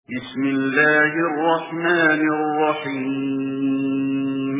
بسم الله الرحمن الرحيم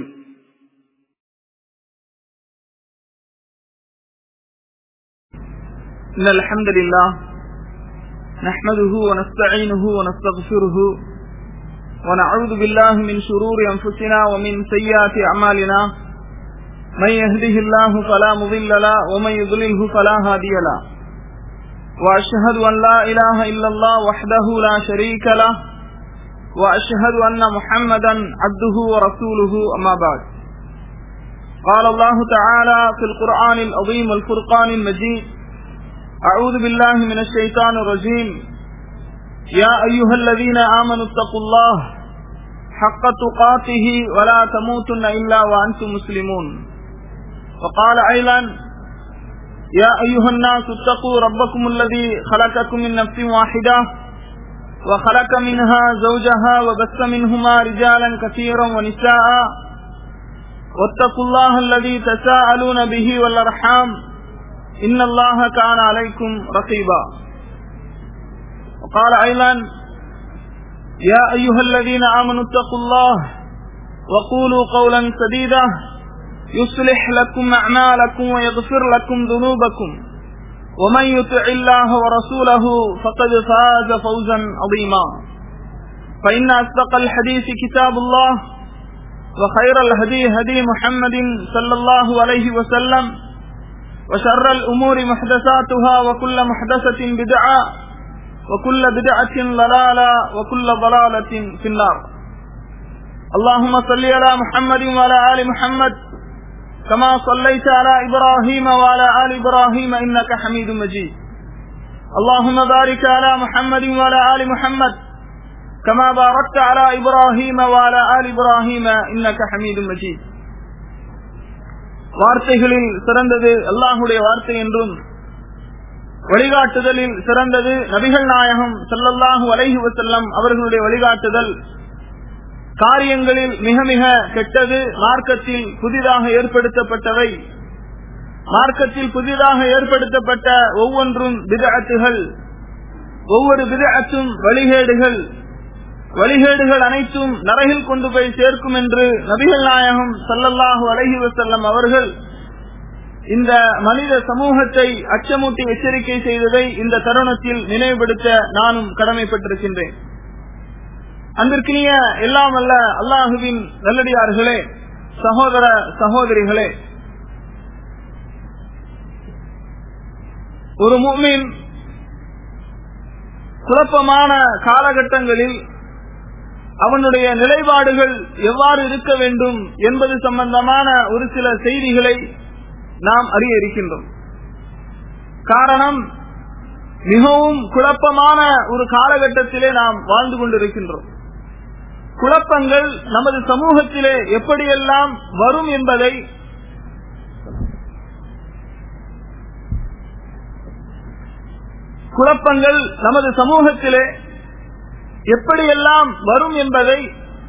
إن الحمد لله نحمده ونستعينه ونستغفره ونعوذ بالله من شرور أنفسنا ومن سيئات أعمالنا من يهده الله فلا مضل له ومن يضلله فلا هادي له وأشهد أن لا إله إلا الله وحده لا شريك له وأشهد أن محمدا عبده ورسوله أما بعد قال الله تعالى في القرآن العظيم والفرقان المجيد أعوذ بالله من الشيطان الرجيم يا أيها الذين آمنوا اتقوا الله حق تقاته ولا تموتن إلا وأنتم مسلمون وقال أيضا يا أيها الناس اتقوا ربكم الذي خلقكم من نفس واحدة وخلق منها زوجها وبث منهما رجالا كثيرا ونساء واتقوا الله الذي تساءلون به والأرحام إن الله كان عليكم رقيبا وقال أيضا يا أيها الذين آمنوا اتقوا الله وقولوا قولا سديدا يصلح لكم أعمالكم ويغفر لكم ذنوبكم ومن يطع الله ورسوله فقد فاز فوزا عظيما فإن أصدق الحديث كتاب الله وخير الهدي هدي محمد صلى الله عليه وسلم وشر الأمور محدثاتها وكل محدثة بدعة وكل بدعة ضلالة وكل ضلالة في النار اللهم صل على محمد وعلى آل محمد كما صليت على إبراهيم وعلى آل إبراهيم إنك حميد مجيد اللهم بارك على محمد وعلى آل محمد كما باركت على إبراهيم وعلى آل إبراهيم إنك حميد مجيد வார்த்தைகளில் சிறந்தது அல்லாஹுடைய வார்த்தை என்றும் வழிகாட்டுதலில் சிறந்தது நபிகள் நாயகம் செல்லல்லாஹு அலைஹி வசல்லம் அவர்களுடைய வழிகாட்டுதல் காரியங்களில் மிக மிக கெட்டது மார்க்கத்தில் புதிதாக ஏற்படுத்தப்பட்டவை மார்க்கத்தில் புதிதாக ஏற்படுத்தப்பட்ட ஒவ்வொன்றும் விதஅத்துகள் ஒவ்வொரு விதஅத்தும் வழிகேடுகள் வழிகேடுகள் அனைத்தும் நரகில் கொண்டு போய் சேர்க்கும் என்று நபிகள் நாயகம் சல்லல்லாஹு அலஹி வசல்லம் அவர்கள் இந்த மனித சமூகத்தை அச்சமூட்டி எச்சரிக்கை செய்ததை இந்த தருணத்தில் நினைவுபடுத்த நானும் கடமைப்பட்டிருக்கின்றேன் அன்பிற்கினிய எல்லாம் அல்ல அல்லாஹுவின் நல்லடியார்களே சகோதர சகோதரிகளே ஒரு மூமின் குழப்பமான காலகட்டங்களில் அவனுடைய நிலைப்பாடுகள் எவ்வாறு இருக்க வேண்டும் என்பது சம்பந்தமான ஒரு சில செய்திகளை நாம் அறிய இருக்கின்றோம் காரணம் மிகவும் குழப்பமான ஒரு காலகட்டத்திலே நாம் வாழ்ந்து கொண்டிருக்கின்றோம் குழப்பங்கள் நமது சமூகத்திலே எப்படியெல்லாம் வரும் என்பதை குழப்பங்கள் நமது சமூகத்திலே எப்படியெல்லாம் வரும் என்பதை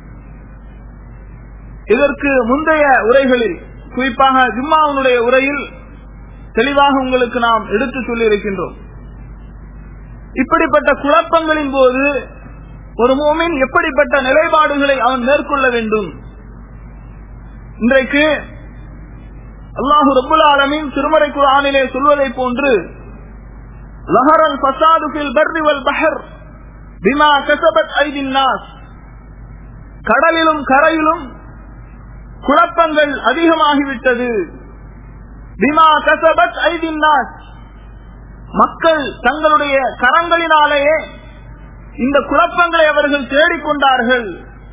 இதற்கு முந்தைய உரைகளில் குறிப்பாக ஜும்மாவுடைய உரையில் தெளிவாக உங்களுக்கு நாம் எடுத்து சொல்லியிருக்கின்றோம் இப்படிப்பட்ட குழப்பங்களின் போது ஒரு மோமின் எப்படிப்பட்ட நிலைப்பாடுகளை அவன் மேற்கொள்ள வேண்டும் இன்றைக்கு அல்லாஹு ரபுல் ஆலமின் திருமறை குரானிலே சொல்வதை போன்று லஹரல் பசாதுபில் பர்ரிவல் பஹர் பிமா கசபத் ஐதின் நாஸ் கடலிலும் கரையிலும் குழப்பங்கள் அதிகமாகிவிட்டது பிமா கசபத் ஐதின் நாஸ் மக்கள் தங்களுடைய கரங்களினாலேயே இந்த குழப்பங்களை அவர்கள் தேடிக்கொண்டார்கள்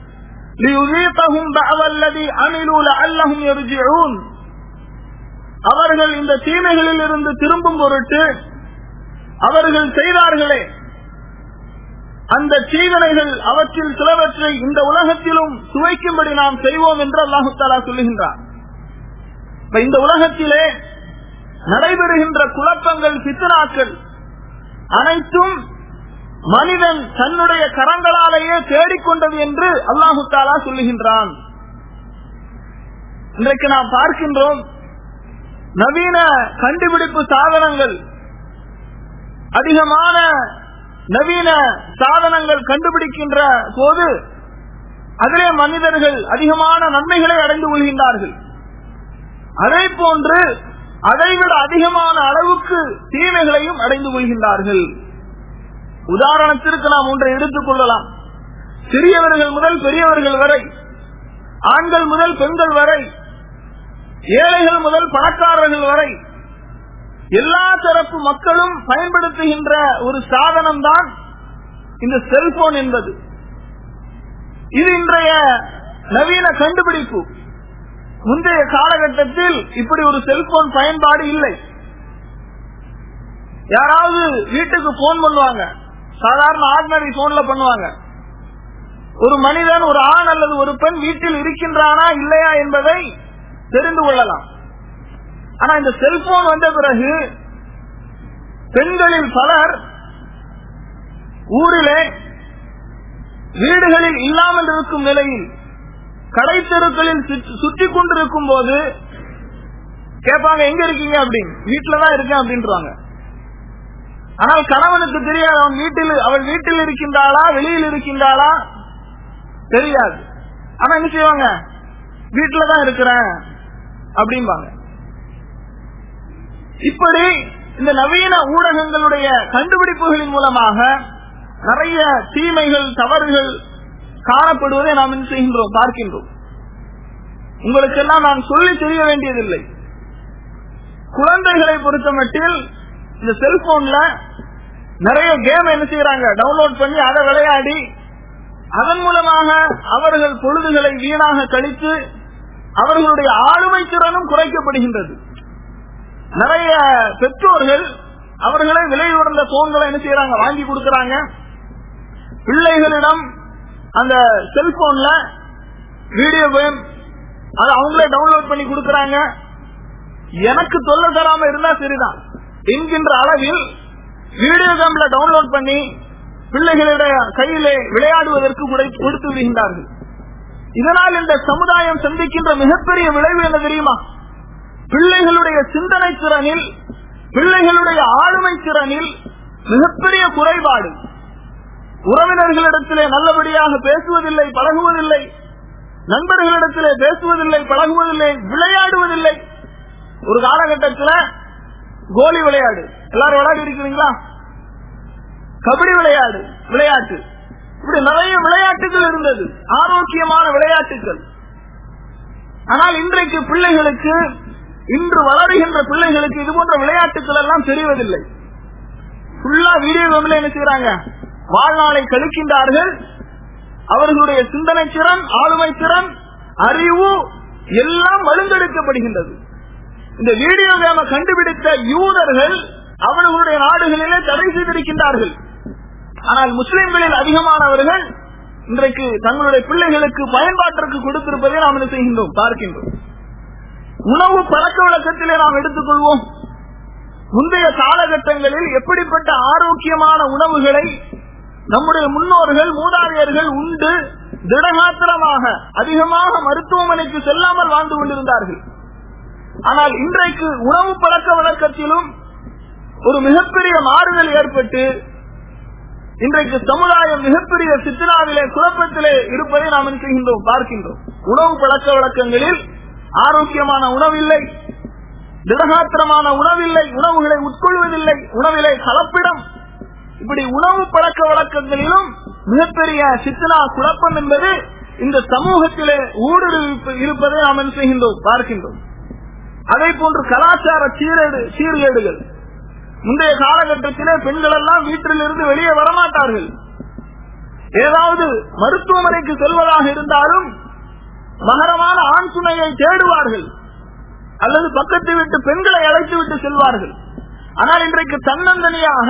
அவர்கள் இந்த தீமைகளில் இருந்து திரும்பும் பொருட்டு அவர்கள் செய்தார்களே அந்த தீவினைகள் அவற்றில் சிலவற்றை இந்த உலகத்திலும் சுவைக்கும்படி நாம் செய்வோம் என்று அல்லாஹு தாலா சொல்லுகின்றார் இந்த உலகத்திலே நடைபெறுகின்ற குழப்பங்கள் பித்தனாக்கள் அனைத்தும் மனிதன் தன்னுடைய கரங்களாலேயே தேடிக்கொண்டது என்று அல்லாஹு தாலா சொல்லுகின்றான் இன்றைக்கு நாம் பார்க்கின்றோம் நவீன கண்டுபிடிப்பு சாதனங்கள் அதிகமான நவீன சாதனங்கள் கண்டுபிடிக்கின்ற போது அதிலே மனிதர்கள் அதிகமான நன்மைகளை அடைந்து கொள்கின்றார்கள் அதே போன்று அதைவிட அதிகமான அளவுக்கு தீமைகளையும் அடைந்து கொள்கின்றார்கள் உதாரணத்திற்கு நாம் ஒன்றை எடுத்துக் கொள்ளலாம் சிறியவர்கள் முதல் பெரியவர்கள் வரை ஆண்கள் முதல் பெண்கள் வரை ஏழைகள் முதல் பணக்காரர்கள் வரை எல்லா தரப்பு மக்களும் பயன்படுத்துகின்ற ஒரு சாதனம் தான் இந்த செல்போன் என்பது இது இன்றைய நவீன கண்டுபிடிப்பு முந்தைய காலகட்டத்தில் இப்படி ஒரு செல்போன் பயன்பாடு இல்லை யாராவது வீட்டுக்கு போன் பண்ணுவாங்க சாதாரண ஆர்டினரி போன்ல பண்ணுவாங்க ஒரு மனிதன் ஒரு ஆண் அல்லது ஒரு பெண் வீட்டில் இருக்கின்றானா இல்லையா என்பதை தெரிந்து கொள்ளலாம் ஆனா இந்த செல்போன் வந்த பிறகு பெண்களில் பலர் ஊரிலே வீடுகளில் இல்லாமல் இருக்கும் நிலையில் கடை தெருக்களில் சுற்றி கொண்டிருக்கும் போது கேட்பாங்க எங்க இருக்கீங்க அப்படின்னு வீட்டுலதான் இருக்கேன் அப்படின்றாங்க ஆனால் கணவனுக்கு தெரியாது அவன் வீட்டில் அவள் வீட்டில் இருக்கின்றாளா வெளியில் இருக்கின்றாளா தெரியாது ஆனா என்ன செய்வாங்க வீட்டுலதான் இருக்கிறேன் அப்படிம்பாங்க இப்படி இந்த நவீன ஊடகங்களுடைய கண்டுபிடிப்புகளின் மூலமாக நிறைய தீமைகள் தவறுகள் காணப்படுவதை நாம் என்ன செய்கின்றோம் பார்க்கின்றோம் உங்களுக்கெல்லாம் நான் சொல்லி தெரிய வேண்டியதில்லை குழந்தைகளை பொறுத்த மட்டில் இந்த செல்போன்ல நிறைய கேம் என்ன செய்யறாங்க டவுன்லோட் பண்ணி அதை விளையாடி அதன் மூலமாக அவர்கள் பொழுதுகளை வீணாக கழித்து அவர்களுடைய ஆளுமை திறனும் குறைக்கப்படுகின்றது நிறைய பெற்றோர்கள் அவர்களே விலை உயர்ந்த போன்களை என்ன செய்யறாங்க வாங்கி கொடுக்கறாங்க பிள்ளைகளிடம் அந்த செல்போன்ல வீடியோ கேம் அது அவங்களே டவுன்லோட் பண்ணி கொடுக்கறாங்க எனக்கு தொல்லை தராம இருந்தா சரிதான் என்கின்ற அளவில் வீடியோ கேம்ல டவுன்லோட் பண்ணி பிள்ளைகளுடைய கையிலே விளையாடுவதற்கு கொடுத்து விடுகின்றார்கள் இதனால் இந்த சமுதாயம் சந்திக்கின்ற மிகப்பெரிய விளைவு என்ன தெரியுமா பிள்ளைகளுடைய சிந்தனை திறனில் பிள்ளைகளுடைய ஆளுமை திறனில் மிகப்பெரிய குறைபாடு உறவினர்களிடத்திலே நல்லபடியாக பேசுவதில்லை பழகுவதில்லை நண்பர்களிடத்திலே பேசுவதில்லை பழகுவதில்லை விளையாடுவதில்லை ஒரு காலகட்டத்தில் கோலி விளையாடு எல்லாரும் விளையாடி இருக்கிறீங்களா கபடி விளையாடு விளையாட்டு இப்படி நிறைய விளையாட்டுகள் இருந்தது ஆரோக்கியமான விளையாட்டுகள் ஆனால் இன்றைக்கு பிள்ளைகளுக்கு இன்று வளருகின்ற பிள்ளைகளுக்கு இது போன்ற விளையாட்டுகள் எல்லாம் தெரிவதில்லை ஃபுல்லா வீடியோ கேம்ல என்ன செய்யறாங்க வாழ்நாளை கழிக்கின்றார்கள் அவர்களுடைய சிந்தனை திறன் ஆளுமை திறன் அறிவு எல்லாம் மழுங்கெடுக்கப்படுகின்றது இந்த வீடியோ கேம கண்டுபிடித்த யூதர்கள் அவர்களுடைய நாடுகளிலே தடை செய்திருக்கின்றார்கள் ஆனால் முஸ்லிம்களில் அதிகமானவர்கள் இன்றைக்கு தங்களுடைய பிள்ளைகளுக்கு பயன்பாட்டிற்கு கொடுத்திருப்பதை நாம் என்ன செய்கின்றோம் பார்க்கின்றோம் உணவு பழக்க வழக்கத்திலே நாம் எடுத்துக்கொள்வோம் முந்தைய காலகட்டங்களில் எப்படிப்பட்ட ஆரோக்கியமான உணவுகளை நம்முடைய முன்னோர்கள் மூதாதையர்கள் உண்டு திடகாத்திரமாக அதிகமாக மருத்துவமனைக்கு செல்லாமல் வாழ்ந்து கொண்டிருந்தார்கள் ஆனால் இன்றைக்கு உணவு பழக்க வழக்கத்திலும் ஒரு மிகப்பெரிய மாறுதல் ஏற்பட்டு இன்றைக்கு சமுதாயம் மிகப்பெரிய சித்தனாவிலே குழப்பத்திலே இருப்பதை நாம் என்ன செய்கின்றோம் பார்க்கின்றோம் உணவு பழக்க வழக்கங்களில் ஆரோக்கியமான உணவில்லை திடகாத்திரமான உணவில்லை உணவுகளை உட்கொள்வதில்லை உணவிலே கலப்பிடம் இப்படி உணவு பழக்க வழக்கங்களிலும் மிகப்பெரிய சித்தனா குழப்பம் என்பது இந்த சமூகத்திலே ஊடுருவி இருப்பதை நாம் என்ன செய்கின்றோம் பார்க்கின்றோம் அதே போன்று கலாச்சார சீரேடு சீர்கேடுகள் முந்தைய காலகட்டத்திலே பெண்கள் எல்லாம் வீட்டிலிருந்து வெளியே வரமாட்டார்கள் ஏதாவது மருத்துவமனைக்கு செல்வதாக இருந்தாலும் மகரமான ஆண் துணையை தேடுவார்கள் அல்லது பக்கத்து விட்டு பெண்களை அழைத்து விட்டு செல்வார்கள் ஆனால் இன்றைக்கு தன்னந்தனியாக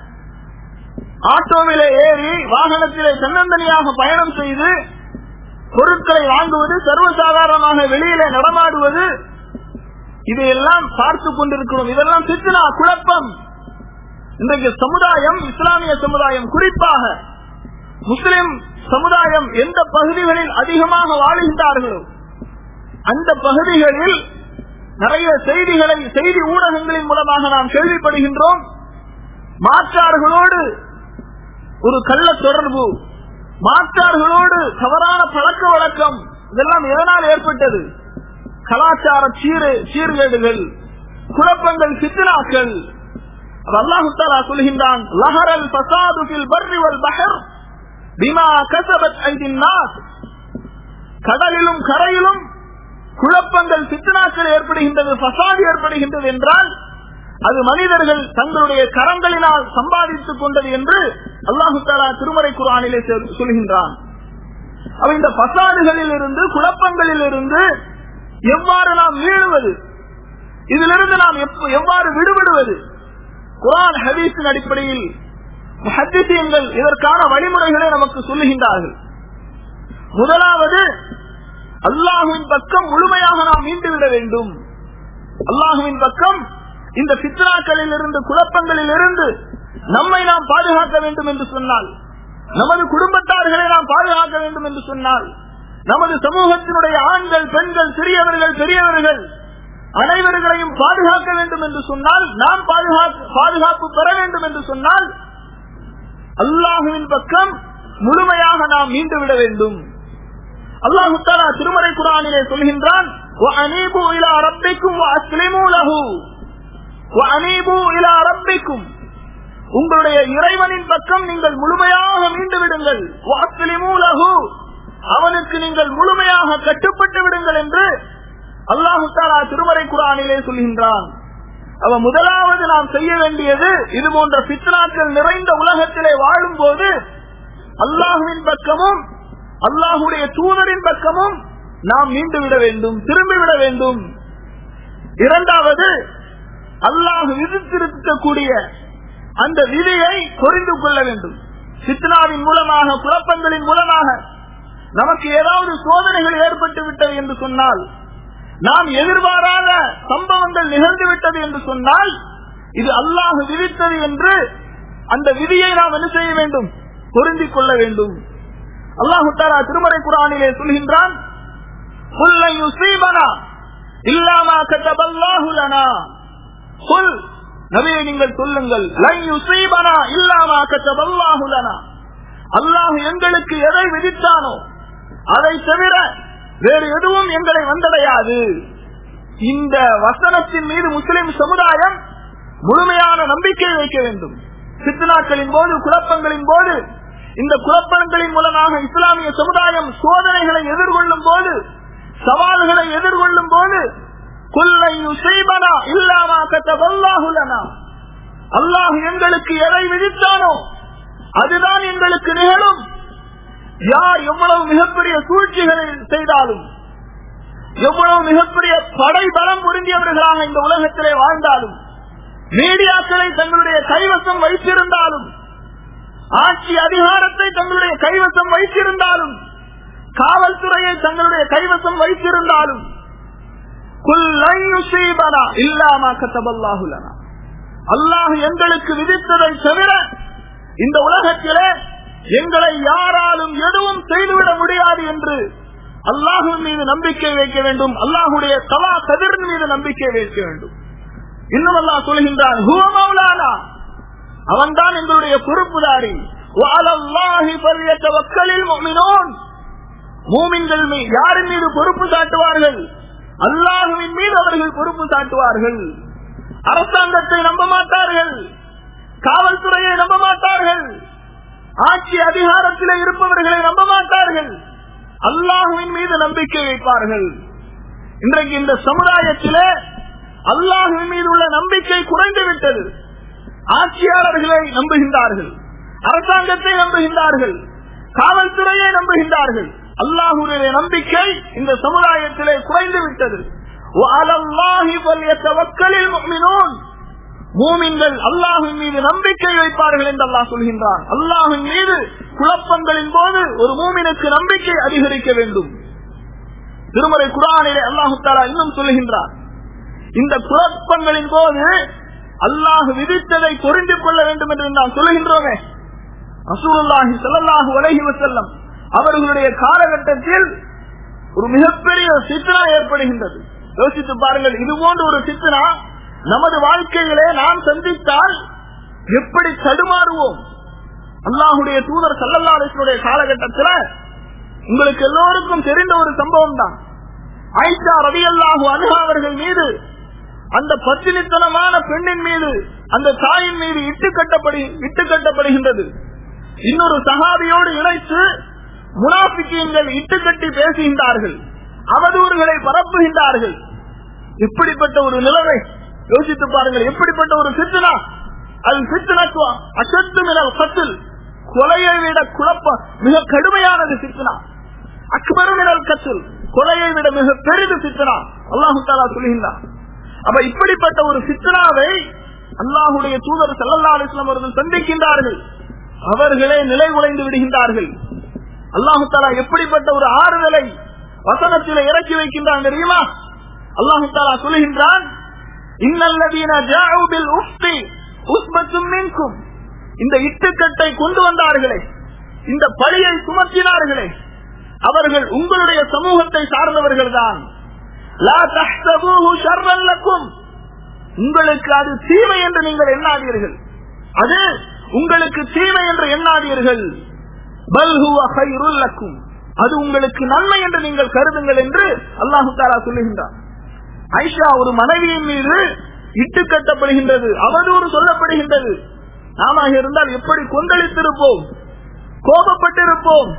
ஆட்டோவிலே ஏறி வாகனத்திலே தன்னந்தனியாக பயணம் செய்து பொருட்களை வாங்குவது சர்வசாதாரணமாக வெளியிலே நடமாடுவது இதையெல்லாம் பார்த்து கொண்டிருக்கிறோம் இதெல்லாம் சித்தனா குழப்பம் இன்றைக்கு சமுதாயம் இஸ்லாமிய சமுதாயம் குறிப்பாக முஸ்லிம் சமுதாயம் எந்த பகுதிகளில் அதிகமாக வாழுகின்றார்களோ அந்த பகுதிகளில் நிறைய செய்திகளை செய்தி ஊடகங்களின் மூலமாக நாம் கேள்விப்படுகின்றோம் மாற்றார்களோடு ஒரு கள்ள தொடர்பு மாற்றார்களோடு தவறான பழக்க வழக்கம் இதெல்லாம் எதனால் ஏற்பட்டது கலாச்சார சீரு சீர்கேடுகள் குழப்பங்கள் சித்தனாக்கள் அல்லாஹு தாலா சொல்கின்றான் லஹரல் ஃபசாது ஃபில் பர்ரி வல் பஹர் பிமா கஸபத் ஐதின் நாஸ் கடலிலும் கரையிலும் குழப்பங்கள் சித்தனாக்கள் ஏற்படுகின்றது ஃபசாது ஏற்படுகின்றது என்றால் அது மனிதர்கள் தங்களுடைய கரங்களினால் சம்பாதித்துக் கொண்டது என்று அல்லாஹு தாலா திருமறை குரானிலே சொல்கின்றான் அவ இந்த பசாடுகளில் இருந்து குழப்பங்களில் இருந்து எவ்வாறு நாம் மீளுவது இதிலிருந்து நாம் எவ்வாறு விடுபடுவது குரான் ஹதீஸின் அடிப்படையில் ஹத்திசியங்கள் இதற்கான வழிமுறைகளை நமக்கு சொல்லுகின்றார்கள் முதலாவது அல்லாஹுவின் பக்கம் முழுமையாக நாம் மீண்டுவிட வேண்டும் அல்லாஹுவின் பக்கம் இந்த சித்ராக்களில் இருந்து குழப்பங்களில் இருந்து நம்மை நாம் பாதுகாக்க வேண்டும் என்று சொன்னால் நமது குடும்பத்தார்களை நாம் பாதுகாக்க வேண்டும் என்று சொன்னால் நமது சமூகத்தினுடைய ஆண்கள் பெண்கள் சிறியவர்கள் பெரியவர்கள் அனைவர்களையும் பாதுகாக்க வேண்டும் என்று சொன்னால் நாம் பாதுகாப்பு பெற வேண்டும் என்று சொன்னால் அல்லாஹுவின் பக்கம் முழுமையாக நாம் மீண்டுவிட வேண்டும் அல்லாஹு தாலா திருமறை குரானிலே சொல்கின்றான் உங்களுடைய இறைவனின் பக்கம் நீங்கள் முழுமையாக மீண்டு விடுங்கள் அவனுக்கு நீங்கள் முழுமையாக கட்டுப்பட்டு விடுங்கள் என்று அல்லாஹு தாலா திருமறை குரானிலே சொல்கின்றான் அவ முதலாவது நாம் செய்ய வேண்டியது இது போன்ற பித்னாக்கள் நிறைந்த உலகத்திலே வாழும் போது அல்லாஹுவின் பக்கமும் அல்லாஹுடைய தூதரின் பக்கமும் நாம் மீண்டு விட வேண்டும் திரும்பி விட வேண்டும் இரண்டாவது அல்லாஹ் விதித்திருக்கக்கூடிய அந்த விதியை புரிந்து கொள்ள வேண்டும் சித்னாவின் மூலமாக குழப்பங்களின் மூலமாக நமக்கு ஏதாவது சோதனைகள் ஏற்பட்டு விட்டது என்று சொன்னால் நாம் எதிர்பாராத சம்பவங்கள் நிகழ்ந்து விட்டது என்று சொன்னால் இது அல்லாஹ் விதித்தது என்று அந்த விதியை நாம் என்ன செய்ய வேண்டும் பொருந்திக் கொள்ள வேண்டும் அல்லாஹு தாலா திருமறை குரானிலே சொல்கின்றான் இல்லாமா கத்தபல்லாஹுலனா சொல் நபியை நீங்கள் சொல்லுங்கள் இல்லாமா கத்தபல்லாஹுலனா அல்லாஹ் எங்களுக்கு எதை விதித்தானோ அதை தவிர வேறு எதுவும் எங்களை வந்தடையாது இந்த வசனத்தின் மீது முஸ்லிம் சமுதாயம் முழுமையான நம்பிக்கை வைக்க வேண்டும் சித்தனாக்களின் போது குழப்பங்களின் போது இந்த குழப்பங்களின் மூலமாக இஸ்லாமிய சமுதாயம் சோதனைகளை எதிர்கொள்ளும் போது சவால்களை எதிர்கொள்ளும் போது அல்லாஹ் எங்களுக்கு எதை விதித்தானோ அதுதான் எங்களுக்கு நிகழும் யார் எவ்வளவு மிகப்பெரிய சூழ்ச்சிகளை செய்தாலும் எவ்வளவு மிகப்பெரிய படை பலம் புரிந்தியவர்களாக இந்த உலகத்திலே வாழ்ந்தாலும் மீடியாக்களை தங்களுடைய கைவசம் வைத்திருந்தாலும் ஆட்சி அதிகாரத்தை தங்களுடைய கைவசம் வைத்திருந்தாலும் காவல்துறையை தங்களுடைய கைவசம் வைத்திருந்தாலும் அல்லாஹ் எங்களுக்கு விதித்ததை தவிர இந்த உலகத்திலே எங்களை யாராலும் எதுவும் செய்துவிட முடியாது என்று அல்லாஹுவின் மீது நம்பிக்கை வைக்க வேண்டும் அல்லாஹுடைய தலா கதிரின் மீது நம்பிக்கை வைக்க வேண்டும் இன்னும் அல்லாஹ் சொல்கின்றான் அவன் தான் எங்களுடைய பொறுப்புதாரி மூமின்கள் யாரின் மீது பொறுப்பு சாட்டுவார்கள் அல்லாஹுவின் மீது அவர்கள் பொறுப்பு சாட்டுவார்கள் அரசாங்கத்தை நம்ப மாட்டார்கள் காவல்துறையை நம்ப மாட்டார்கள் ஆட்சி அதிகாரத்தில் இருப்பவர்களை நம்ப மாட்டார்கள் அல்லாஹுவின் மீது நம்பிக்கை வைப்பார்கள் இன்றைக்கு இந்த சமுதாயத்திலே அல்லாஹுவின் மீது உள்ள நம்பிக்கை குறைந்து விட்டது ஆட்சியாளர்களை நம்புகின்றார்கள் அரசாங்கத்தை நம்புகின்றார்கள் காவல்துறையை நம்புகின்றார்கள் அல்லாஹுடைய நம்பிக்கை இந்த சமுதாயத்திலே குறைந்து விட்டது மூமின்கள் அல்லாஹின் மீது நம்பிக்கை வைப்பார்கள் என்று அல்லாஹ் சொல்கின்றான் அல்லாஹின் மீது குழப்பங்களின் போது ஒரு மூமினுக்கு நம்பிக்கை அதிகரிக்க வேண்டும் திருமறை குரானிலே அல்லாஹு தாலா இன்னும் சொல்லுகின்றார் இந்த குழப்பங்களின் போது அல்லாஹ் விதித்ததை புரிந்து கொள்ள வேண்டும் என்று நாம் சொல்லுகின்றோமே ரசூலுல்லாஹி ஸல்லல்லாஹு அலைஹி வஸல்லம் அவர்களுடைய காலகட்டத்தில் ஒரு மிகப்பெரிய சித்ரா ஏற்படுகின்றது யோசித்து பாருங்கள் இது போன்ற ஒரு சித்ரா நமது வாழ்க்கையிலே நாம் சந்தித்தால் எப்படி தடுமாறுவோம் அல்லாஹுடைய தூதர் சல்லல்லா அலிஸ்வனுடைய காலகட்டத்தில் உங்களுக்கு எல்லோருக்கும் தெரிந்த ஒரு சம்பவம் தான் ஐஷா ரவி அல்லாஹு அனுகா அவர்கள் மீது அந்த பத்தினித்தனமான பெண்ணின் மீது அந்த தாயின் மீது இட்டு கட்டப்படி இட்டு கட்டப்படுகின்றது இன்னொரு சகாபியோடு இணைத்து முனாபிக்கியங்கள் இட்டு கட்டி பேசுகின்றார்கள் அவதூறுகளை பரப்புகின்றார்கள் எப்படிப்பட்ட ஒரு நிலைமை யோசித்து பாருங்கள் எப்படிப்பட்ட ஒரு சித்தனா அது சித்தனத்துவா அசத்து மினல் கத்தில் கொலையை விட குழப்பம் மிக கடுமையானது சித்தனா அக்பரு மினல் கத்தில் கொலையை விட மிக பெரிது சித்தனா அல்லாஹு தாலா சொல்கின்றார் அப்ப இப்படிப்பட்ட ஒரு சித்தனாவை அல்லாஹுடைய தூதர் சல்லல்லா அலிஸ்லாம் அவர்கள் சந்திக்கின்றார்கள் அவர்களே நிலை உடைந்து விடுகின்றார்கள் அல்லாஹு தாலா எப்படிப்பட்ட ஒரு ஆறுதலை வசனத்தில் இறக்கி வைக்கின்றான் தெரியுமா அல்லாஹு தாலா சொல்கின்றான் இன்னல்லதீன ஜாஉபில் உஃப்தி உஸ்பத்தும் மின்கும் இந்த இட்டுக்கட்டை கொண்டு வந்தார்களே இந்த பழியை சுமத்தினார்களே அவர்கள் உங்களுடைய சமூகத்தை சார்ந்தவர்கள் தான் உங்களுக்கு அது தீமை என்று நீங்கள் எண்ணாதீர்கள் அது உங்களுக்கு தீமை என்று எண்ணாதீர்கள் பல்ஹுவக்கும் அது உங்களுக்கு நன்மை என்று நீங்கள் கருதுங்கள் என்று அல்லாஹு தாலா சொல்லுகின்றார் ஐஷா ஒரு மனைவியின் மீது இட்டு கட்டப்படுகின்றது அவதூறு சொல்லப்படுகின்றது நாம இருந்தால் எப்படி கொந்தளித்திருப்போம் கோபப்பட்டிருப்போம்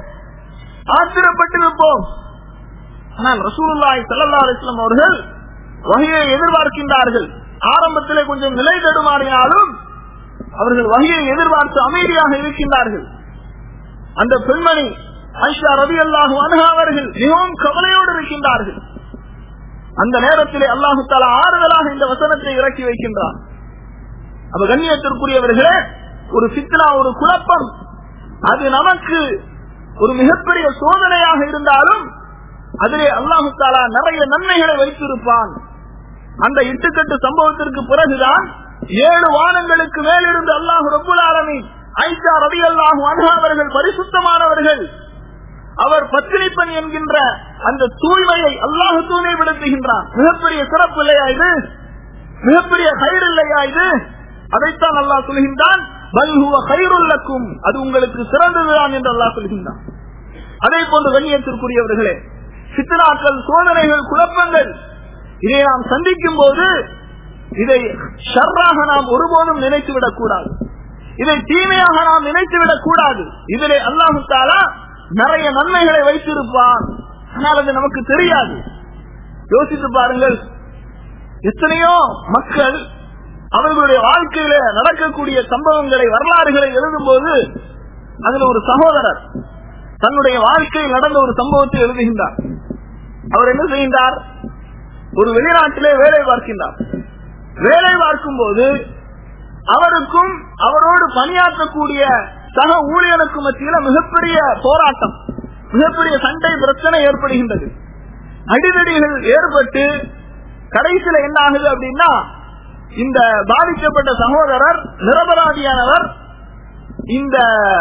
ஆத்திரப்பட்டிருப்போம் ஆனால் ரசூலுல்லாய் சல்லா அலிஸ்லாம் அவர்கள் வகையை எதிர்பார்க்கின்றார்கள் ஆரம்பத்திலே கொஞ்சம் நிலை தடுமாறினாலும் அவர்கள் வகையை எதிர்பார்த்து அமைதியாக இருக்கின்றார்கள் அந்த பெண்மணி ஐஷா ரவி அல்லாஹு அனுகா அவர்கள் மிகவும் கவலையோடு இருக்கின்றார்கள் அந்த நேரத்திலே அல்லாஹு தாலா ஆறுதலாக இந்த வசனத்தை இறக்கி வைக்கின்றார் அப்ப கண்ணியத்திற்குரியவர்களே ஒரு சித்னா ஒரு குழப்பம் அது நமக்கு ஒரு மிகப்பெரிய சோதனையாக இருந்தாலும் அதிலே அல்லாஹு தாலா நிறைய நன்மைகளை வைத்திருப்பான் அந்த இட்டுக்கட்டு சம்பவத்திற்கு பிறகுதான் ஏழு வானங்களுக்கு மேலிருந்து அல்லாஹு ரபுல் ஆலமி ஐஷா ரவி அல்லாஹு அனுகா அவர்கள் பரிசுத்தமானவர்கள் அவர் பத்திரிப்பன் என்கின்ற அந்த தூய்மையை அல்லாஹு தூய்மைப்படுத்துகின்றான் மிகப்பெரிய சிறப்பு இல்லையா இது மிகப்பெரிய கயிறு இல்லையா இது அதைத்தான் அல்லாஹ் சொல்கின்றான் கயிறுள்ளக்கும் அது உங்களுக்கு சிறந்ததுதான் என்று அல்லாஹ் சொல்கின்றான் அதே போன்று கண்ணியத்திற்குரியவர்களே சித்தனாக்கள் சோதனைகள் குழப்பங்கள் இதை நாம் சந்திக்கும் போது இதை ஷர்ராக நாம் ஒருபோதும் நினைத்து விடக்கூடாது இதை தீமையாக நாம் நினைத்து விடக் கூடாது இதிலே அல்லாஹு தாலா நிறைய நன்மைகளை வைத்திருப்பான் ஆனால் அது நமக்கு தெரியாது யோசித்து பாருங்கள் எத்தனையோ மக்கள் அவர்களுடைய வாழ்க்கையில நடக்கக்கூடிய சம்பவங்களை வரலாறுகளை எழுதும் போது அதுல ஒரு சகோதரர் தன்னுடைய வாழ்க்கையில் நடந்த ஒரு சம்பவத்தை எழுதுகின்றார் அவர் என்ன செய்கின்றார் ஒரு வெளிநாட்டிலே வேலை பார்க்கின்றார் வேலை பார்க்கும் போது அவருக்கும் அவரோடு பணியாற்றக்கூடிய சக ஊழியனுக்கு மத்தியில மிகப்பெரிய போராட்டம் மிகப்பெரிய சண்டை பிரச்சனை ஏற்படுகின்றது அடிதடிகள் ஏற்பட்டு கடைசியில என்ன ஆகுது அப்படின்னா இந்த பாதிக்கப்பட்ட சகோதரர் நிரபராதியானவர் இந்த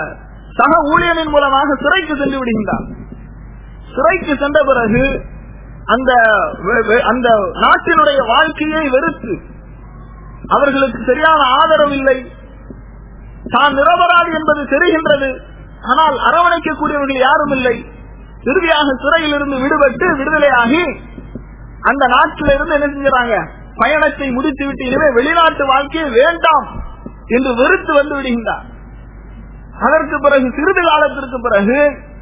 சக ஊழியனின் மூலமாக சிறைக்கு சென்று விடுகின்றார் சிறைக்கு சென்ற பிறகு அந்த அந்த நாட்டினுடைய வாழ்க்கையை வெறுத்து அவர்களுக்கு சரியான ஆதரவு இல்லை தான் நிரபராதி என்பது தெரிகின்றது ஆனால் அரவணைக்கக்கூடியவர்கள் யாரும் இல்லை இறுதியாக சிறையில் இருந்து விடுபட்டு விடுதலையாகி அந்த நாட்டில இருந்து என்ன செஞ்சாங்க பயணத்தை முடித்துவிட்டு இனிமே வெளிநாட்டு வாழ்க்கையை வேண்டாம் என்று வெறுத்து வந்து விடுகின்றார் அதற்கு பிறகு சிறிது காலத்திற்கு பிறகு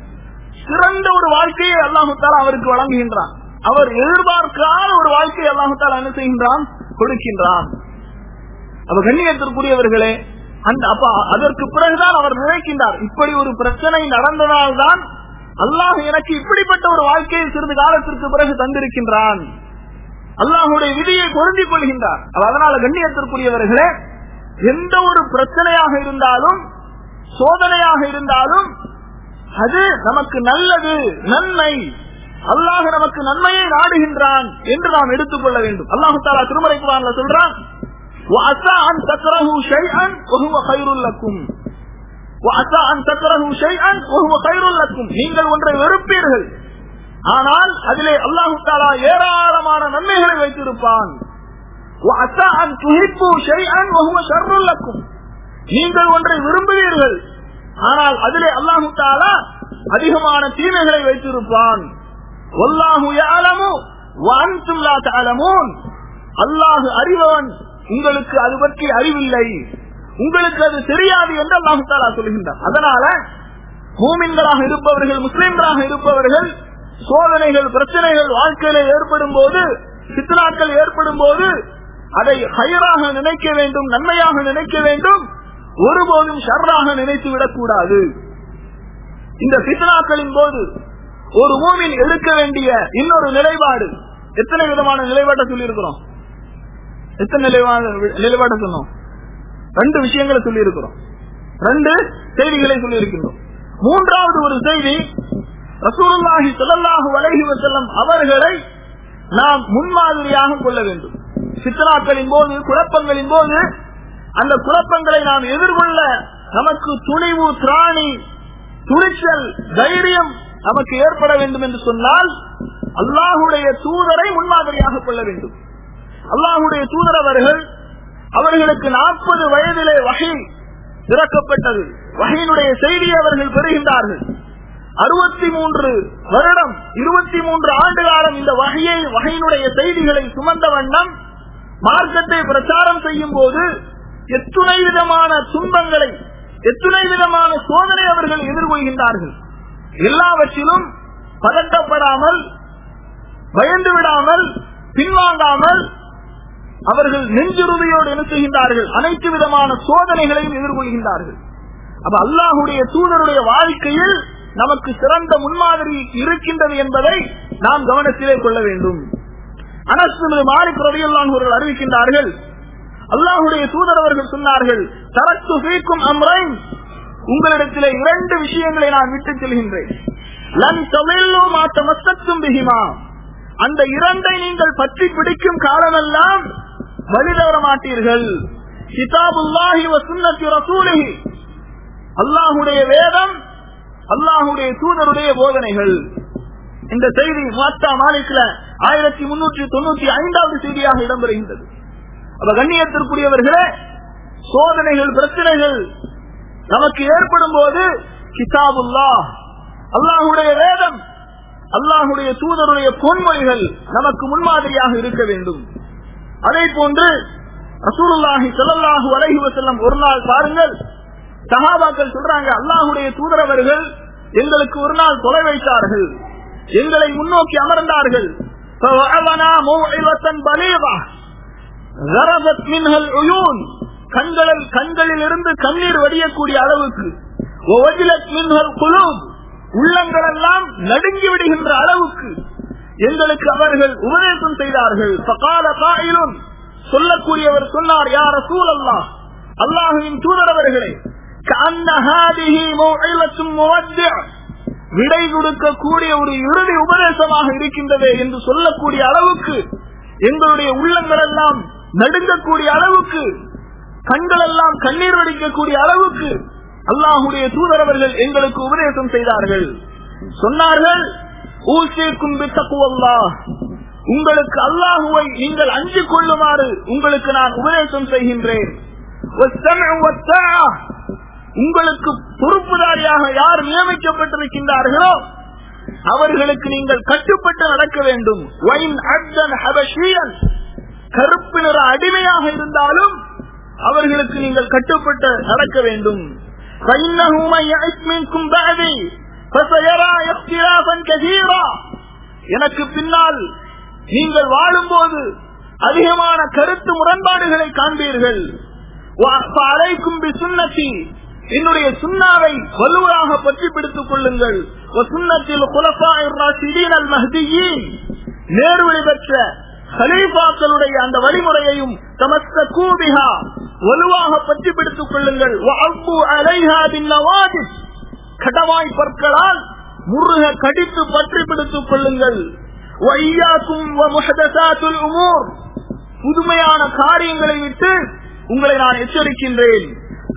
சிறந்த ஒரு வாழ்க்கையை அல்லாஹுத்தாலா அவருக்கு வழங்குகின்றான் அவர் எதிர்பார்க்காத ஒரு வாழ்க்கையை அல்லாஹுத்தாலா என்ன செய்கின்றான் கொடுக்கின்றான் அப்ப கண்ணியத்திற்குரியவர்களே அந்த அப்ப அதற்கு பிறகுதான் அவர் நினைக்கின்றார் இப்படி ஒரு பிரச்சனை நடந்ததால்தான் அல்லாஹ் எனக்கு இப்படிப்பட்ட ஒரு வாழ்க்கையை சிறிது காலத்திற்கு பிறகு தந்திருக்கின்றான் அல்லாஹுடைய விதியை பொருந்திக் கொள்கின்றார் அதனால கண்ணியத்திற்குரியவர்களே எந்த ஒரு பிரச்சனையாக இருந்தாலும் சோதனையாக இருந்தாலும் அது நமக்கு நல்லது நன்மை அல்லாஹ் நமக்கு நன்மையை நாடுகின்றான் என்று நாம் எடுத்துக்கொள்ள வேண்டும் அல்லாஹு தாலா திருமலை குரான்ல சொல்றான் وعسى أن تكرهوا شيئا وهو خير لكم وعسى أن تكرهوا شيئا وهو خير لكم நீங்கள் ஒன்றை வெறுப்பீர்கள் ஆனால் அதிலே அல்லாஹு தாலா ஏராளமான நன்மைகளை வைத்திருப்பான் وعسى أن تحبوا شيئا وهو شر لكم நீங்கள் ஒன்றை விரும்புவீர்கள் ஆனால் அதிலே அல்லாஹு தாலா அதிகமான தீமைகளை வைத்திருப்பான் வல்லாஹு யஅலமு வ அன்தும் லா தஅலமூன் அல்லாஹ் அறிபவன் உங்களுக்கு அது பற்றி அறிவில்லை உங்களுக்கு அது தெரியாது என்று அல்லாஹு தாலா சொல்கின்றார் அதனால மூமின்களாக இருப்பவர்கள் முஸ்லிம்களாக இருப்பவர்கள் சோதனைகள் பிரச்சனைகள் வாழ்க்கையில ஏற்படும் போது சித்தனாக்கள் ஏற்படும் போது அதை ஹயராக நினைக்க வேண்டும் நன்மையாக நினைக்க வேண்டும் ஒருபோதும் ஷர்ராக நினைத்து விடக்கூடாது இந்த சித்தனாக்களின் போது ஒரு மூமின் எடுக்க வேண்டிய இன்னொரு நிலைப்பாடு எத்தனை விதமான நிலைப்பாட்டை சொல்லி இருக்கிறோம் எத்தனை நிலைவான நிலைப்பாட்டை சொன்னோம் ரெண்டு விஷயங்களை சொல்லி இருக்கிறோம் ரெண்டு செய்திகளை சொல்லி இருக்கின்றோம் மூன்றாவது ஒரு செய்தி ரசூலுல்லாஹி ஸல்லல்லாஹு அலைஹி வஸல்லம் அவர்களை நாம் முன்மாதிரியாக கொள்ள வேண்டும் சித்தனாக்களின் போது குழப்பங்களின் போது அந்த குழப்பங்களை நாம் எதிர்கொள்ள நமக்கு துணிவு திராணி துணிச்சல் தைரியம் நமக்கு ஏற்பட வேண்டும் என்று சொன்னால் அல்லாஹுடைய தூதரை முன்மாதிரியாக கொள்ள வேண்டும் அல்லாஹுடைய தூதர் அவர்கள் அவர்களுக்கு நாற்பது வயதிலே வகை திறக்கப்பட்டது வகையினுடைய செய்தியை அவர்கள் பெறுகின்றார்கள் அறுபத்தி மூன்று வருடம் இருபத்தி மூன்று ஆண்டு காலம் இந்த வகையை வகையினுடைய செய்திகளை சுமந்த வண்ணம் மார்க்கத்தை பிரச்சாரம் செய்யும் போது எத்துணை விதமான துன்பங்களை எத்துணை விதமான சோதனை அவர்கள் எதிர்கொள்கின்றார்கள் எல்லாவற்றிலும் பதட்டப்படாமல் பயந்து விடாமல் பின்வாங்காமல் அவர்கள் நெஞ்சுறுதியோடு என்ன செய்கின்றார்கள் அனைத்து விதமான சோதனைகளையும் எதிர்கொள்கின்றார்கள் அப்ப அல்லாஹுடைய தூதருடைய வாழ்க்கையில் நமக்கு சிறந்த முன்மாதிரி இருக்கின்றது என்பதை நாம் கவனத்திலே கொள்ள வேண்டும் அனசு மாலிக் ரவியல்லான் அவர்கள் அறிவிக்கின்றார்கள் அல்லாஹுடைய தூதர் அவர்கள் சொன்னார்கள் தரத்து சீக்கும் அம்ரைன் உங்களிடத்திலே இரண்டு விஷயங்களை நான் விட்டுச் செல்கின்றேன் லன் தமிழோ மாத்த மத்தத்தும் பிகிமா அந்த இரண்டை நீங்கள் பற்றி பிடிக்கும் காலமெல்லாம் வழிதவர மாட்டீர்கள் கிதாபுல்லாஹி வ சுன்னத்தி ரசூலிஹி அல்லாஹுடைய வேதம் அல்லாஹுடைய தூதருடைய போதனைகள் இந்த செய்தி மாத்தா மாலிக்ல ஆயிரத்தி முன்னூற்றி தொண்ணூத்தி ஐந்தாவது செய்தியாக இடம்பெறுகின்றது அப்ப கண்ணியத்திற்குரியவர்களே சோதனைகள் பிரச்சனைகள் நமக்கு ஏற்படும் போது கிதாபுல்லா அல்லாஹுடைய வேதம் அல்லாஹுடைய தூதருடைய பொன்மொழிகள் நமக்கு முன்மாதிரியாக இருக்க வேண்டும் அதே போன்று ரசூலுல்லாஹி ஸல்லல்லாஹு அலைஹி வஸல்லம் ஒரு நாள் பாருங்கள் சஹாபாக்கள் சொல்றாங்க அல்லாஹுடைய தூதரவர்கள் எங்களுக்கு ஒரு நாள் தொலை வைத்தார்கள் எங்களை முன்னோக்கி அமர்ந்தார்கள் فوعظنا موعظة بليغة ذربت منها العيون கண்களில் கண்களில் இருந்து கண்ணீர் வடியக்கூடிய அளவுக்கு ووجلت منها القلوب உள்ளங்கள் எல்லாம் நடுங்கி விடுகின்ற அளவுக்கு எங்களுக்கு அவர்கள் உபதேசம் செய்தார்கள் பகால காயிலும் சொல்லக்கூடியவர் சொன்னார் யார் ரசூல் அல்லாஹ் அல்லாஹுவின் தூதரவர்களே விடை கொடுக்கக்கூடிய ஒரு இறுதி உபதேசமாக இருக்கின்றதே என்று சொல்லக்கூடிய அளவுக்கு எங்களுடைய உள்ளங்கள் எல்லாம் நடுங்கக்கூடிய அளவுக்கு கண்கள் எல்லாம் கண்ணீர் வடிக்கக்கூடிய அளவுக்கு அல்லாஹுடைய தூதரவர்கள் எங்களுக்கு உபதேசம் செய்தார்கள் சொன்னார்கள் ஊசிக்கும் பித்தக்குவல்லா உங்களுக்கு அல்லாஹுவை நீங்கள் அஞ்சு கொள்ளுமாறு உங்களுக்கு நான் உபதேசம் செய்கின்றேன் உங்களுக்கு பொறுப்புதாரியாக யார் நியமிக்கப்பட்டிருக்கின்றார்களோ அவர்களுக்கு நீங்கள் கட்டுப்பட்டு நடக்க வேண்டும் கருப்பு நிற அடிமையாக இருந்தாலும் அவர்களுக்கு நீங்கள் கட்டுப்பட்டு நடக்க வேண்டும் எனக்கு பின்னால் நீங்கள் வாழும்போது அதிகமான கருத்து முரண்பாடுகளை காண்பீர்கள் அலைக்கும் சுண்ணத்தி என்னுடைய சுண்ணாவை வலுவாக பற்றி பிடித்துக் கொள்ளுங்கள் நேர்வழி பெற்ற ஹலீஃபாக்களுடைய அந்த வழிமுறையையும் தமஸ்த கூபிகா வலுவாக பற்றி பிடித்துக் கொள்ளுங்கள் கடவாய் பற்களால் முருக கடித்து பற்றி பிடித்துக் கொள்ளுங்கள் புதுமையான காரியங்களை விட்டு உங்களை நான் எச்சரிக்கின்றேன்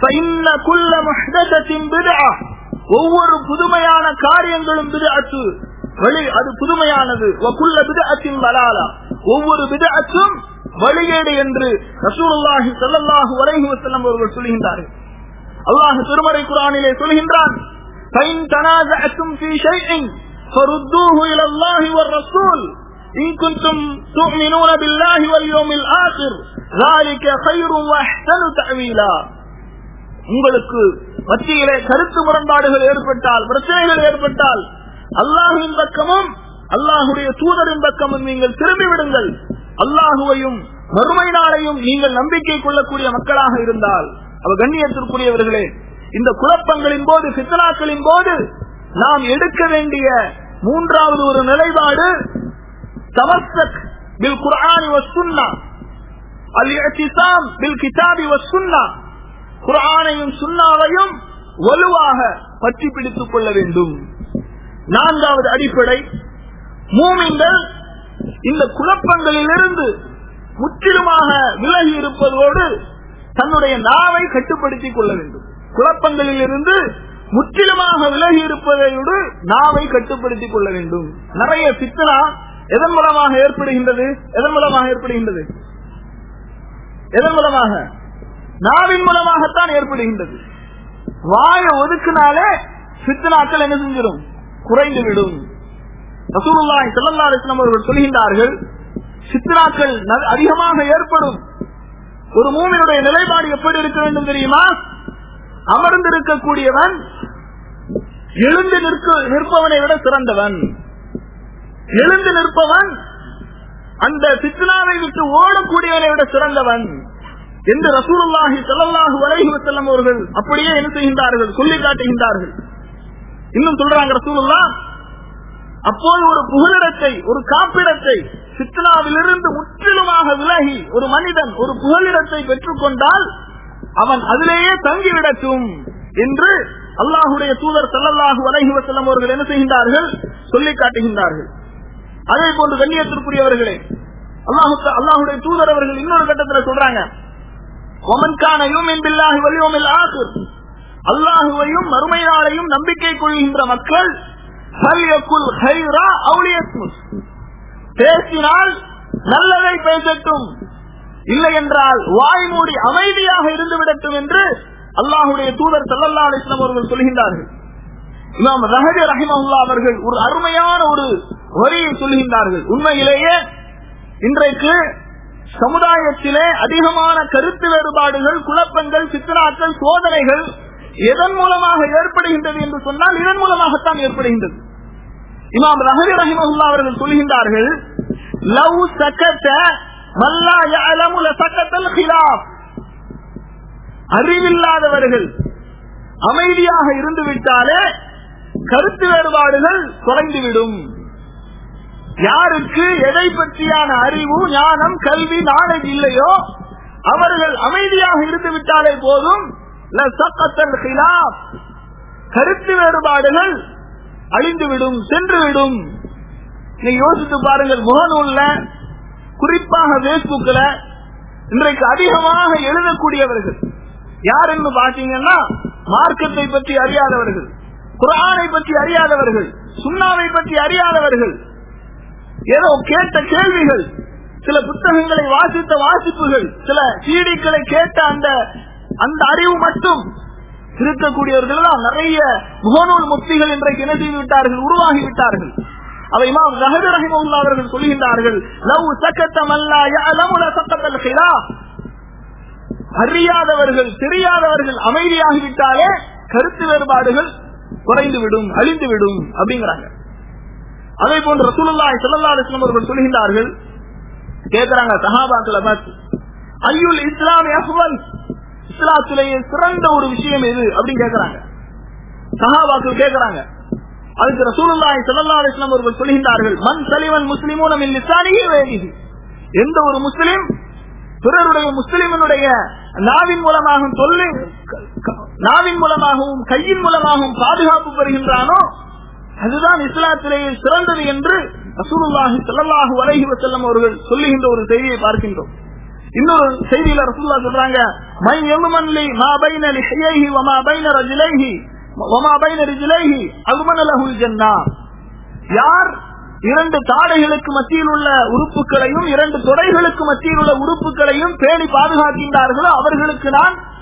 ஒவ்வொரு புதுமையான காரியங்களும் பிதஅத்து வழி அது புதுமையானது வகுல்ல பிதஅத்தின் வலாலா ஒவ்வொரு பிதஅத்தும் வழிகேடு என்று ரசூலுல்லாஹி ஸல்லல்லாஹு அலைஹி வஸல்லம் அவர்கள் சொல்கின்றார்கள் அல்லாஹ் திருமறை குரானிலே சொல்கின்றான் فَإِن تَنَازَعْتُمْ فِي شَيْءٍ فَرُدُّوهُ إِلَى اللَّهِ وَالرَّسُولِ إِن كُنتُمْ تُؤْمِنُونَ بِاللَّهِ وَالْيَوْمِ الْآخِرِ ذَلِكَ خَيْرٌ وَأَحْسَنُ تَأْوِيلًا உங்களுக்கு மத்தியிலே கருத்து முரண்பாடுகள் ஏற்பட்டால் பிரச்சனைகள் ஏற்பட்டால் அல்லாஹுவின் பக்கமும் அல்லாஹுடைய தூதரின் பக்கமும் நீங்கள் திரும்பி விடுங்கள் அல்லாஹுவையும் மறுமை நாளையும் நீங்கள் நம்பிக்கை கொள்ளக்கூடிய மக்களாக இருந்தால் அவ கண்ணியத்திற்குரியவர்களே இந்த குழப்பங்களின் போது சித்தனாக்களின் போது நாம் எடுக்க வேண்டிய மூன்றாவது ஒரு நிலைப்பாடு தமஸ்தக் பில் குர்ஆனி வசுன்னா அல் இஹ்திசாம் பில் கிதாபி வசுன்னா குர்ஆனையும் சுன்னாவையும் வலுவாக பற்றி பிடித்துக் கொள்ள வேண்டும் நான்காவது அடிப்படை மூமிங்கள் இந்த குழப்பங்களிலிருந்து முற்றிலுமாக விலகி இருப்பதோடு தன்னுடைய நாவை கட்டுப்படுத்திக் கொள்ள வேண்டும் குழப்பங்களில் இருந்து முற்றிலுமாக விலகி இருப்பதையோடு நாவை கட்டுப்படுத்திக் கொள்ள வேண்டும் நிறைய சித்தனா எதன் மூலமாக ஏற்படுகின்றது எதன் மூலமாக ஏற்படுகின்றது எதன் மூலமாக நாவின் மூலமாகத்தான் ஏற்படுகின்றது வாய ஒதுக்கினாலே சித்தனாக்கள் என்ன செஞ்சிடும் குறைந்து விடும் ரசூலுல்லாஹி ஸல்லல்லாஹு அலைஹி வஸல்லம் அவர்கள் சொல்கின்றார்கள் சித்தனாக்கள் ந- அதிகமாக ஏற்படும் ஒரு மூமினுடைய நிலைப்பாடு எப்படி இருக்க வேண்டும் தெரியுமா அமர்ந்திருக்கக்கூடியவன் எழுந்து நிற்க நிற்பவனை விட சிறந்தவன் எழுந்து நிற்பவன் அந்த சித்தனாவை விட்டு ஓடக்கூடியவனை விட சிறந்தவன் என்று ரசூலுல்லாஹி ஸல்லல்லாஹு அலைஹி வஸல்லம் அவர்கள் அப்படியே என்ன செய்கின்றார்கள் சொல்லி காட்டுகின்றார்கள் இன்னும் சொல்றாங்க ரசூலுல்லா அப்போது ஒரு புகலிடத்தை ஒரு காப்பிடத்தை சித்தனாவிலிருந்து முற்றிலுமாக விலகி ஒரு மனிதன் ஒரு புகலிடத்தை பெற்றுக் கொண்டால் அவன் அதிலேயே தங்கிவிடட்டும் என்று அல்லாஹுடைய தூதர் ஸல்லல்லாஹு அலைஹி வஸல்லம் அவர்கள் என்ன செய்கின்றார்கள் சொல்லி காட்டுகின்றார்கள் அதே போன்று கண்ணியத்திற்குரியவர்களே அல்லாஹு அல்லாஹுடைய தூதர் அவர்கள் இன்னொரு கட்டத்தில் சொல்றாங்க ஒமன்கான யூமின் பில்லாஹி வலியோமில் ஆகுர் அல்லாஹுவையும் மறுமை நாளையும் நம்பிக்கை கொள்கின்ற மக்கள் ஃபல்யகுல் ஹைரா அவு லியஸ்முத். பேசினால் நல்லதை பேசட்டும் இல்லை என்றால் வாய் மூடி அமைதியாக இருந்து விடட்டும் என்று அல்லாஹுடைய தூதர் சல்லல்லா அலிஸ்லாம் அவர்கள் சொல்கின்றார்கள் இமாம் ரஹஜ ரஹிமஹுல்லா அவர்கள் ஒரு அருமையான ஒரு வரியை சொல்கின்றார்கள் உண்மையிலேயே இன்றைக்கு சமுதாயத்திலே அதிகமான கருத்து வேறுபாடுகள் குழப்பங்கள் சித்தனாக்கள் சோதனைகள் எதன் மூலமாக ஏற்படுகின்றது என்று சொன்னால் இதன் மூலமாகத்தான் ஏற்படுகின்றது இமாம் ரஹரி ரஹிமஹுல்லா அவர்கள் சொல்கின்றார்கள் லவ் சக்கத்த மல்லா யஅலமு லசக்கத்தல் ஹிலாஃப் அறிவில்லாதவர்கள் அமைதியாக இருந்து விட்டாலே கருத்து வேறுபாடுகள் குறைந்துவிடும் யாருக்கு எதை பற்றியான அறிவு ஞானம் கல்வி நாலேஜ் இல்லையோ அவர்கள் அமைதியாக இருந்து விட்டாலே போதும் லசக்கத்தல் ஹிலாஃப் கருத்து வேறுபாடுகள் அழிந்துவிடும் சென்றுவிடும் நீ யோசித்து பாருங்கள் முகநூல்ல குறிப்பாக பேஸ்புக்ல இன்றைக்கு அதிகமாக எழுதக்கூடியவர்கள் யார் என்று பாத்தீங்கன்னா மார்க்கத்தை பற்றி அறியாதவர்கள் குரானை பற்றி அறியாதவர்கள் சுண்ணாவை பற்றி அறியாதவர்கள் ஏதோ கேட்ட கேள்விகள் சில புத்தகங்களை வாசித்த வாசிப்புகள் சில சீடிக்களை கேட்ட அந்த அந்த அறிவு மட்டும் இருக்கக்கூடியவர்கள் தான் நிறைய முகநூல் முக்திகள் இன்றைக்கு என்ன செய்து விட்டார்கள் உருவாகி விட்டார்கள் அவை இமாம் ரஹது ரஹிமுல்லா அவர்கள் சொல்கின்றார்கள் லவ் சக்கத்தம் அல்லா யஅலமு லசக்கத்தல் ஹிலாஃப் அறியாதவர்கள் தெரியாதவர்கள் அமைதியாகிவிட்டாலே கருத்து வேறுபாடுகள் குறைந்துவிடும் அழிந்துவிடும் அப்படிங்கிறாங்க அதே போன்று ரசூலுல்லாஹி ஸல்லல்லாஹு அலைஹி வஸல்லம் அவர்கள் சொல்கின்றார்கள் கேக்குறாங்க சஹாபாக்களை பார்த்து ஐயுல் இஸ்லாம் அஃவல் இஸ்லாத்திலேயே சிறந்த ஒரு விஷயம் எது அப்படின்னு கேக்குறாங்க சஹாபாக்கள் கேக்குறாங்க அதுக்கு ரசூலுல்லாஹி ஸல்லல்லாஹு அலைஹி வஸல்லம் அவர்கள் சொல்கின்றார்கள் மன் சலிமன் முஸ்லிமூன மின் லிசானிஹி வ யதிஹி எந்த ஒரு முஸ்லிம் பிறருடைய முஸ்லிமனுடைய நாவின் மூலமாகவும் சொல்லி நாவின் மூலமாகவும் கையின் மூலமாகவும் பாதுகாப்பு பெறுகின்றானோ அதுதான் இஸ்லாத்திலேயே சிறந்தது என்று ரசூலுல்லாஹி ஸல்லல்லாஹு அலைஹி வஸல்லம் அவர்கள் சொல்லுகின்ற ஒரு செய்தியை பார்க்கின்றோம் இன்னொரு செய்தியில ரசூல்லா சொல்றாங்க மை யமன்லி மா பைன லிஹையைஹி வ மா பைன ரஜுலைஹி வ மா பைன ரிஜுலைஹி அக்மன லஹுல் ஜன்னah யார் இரண்டு தாடைகளுக்கு மத்தியில் உள்ள உறுப்புகளையும் இரண்டு தொடைகளுக்கு மத்தியில் உள்ள உறுப்புகளையும் பேணி பாதுகாக்கின்றார்களோ அவர்களுக்கு நான்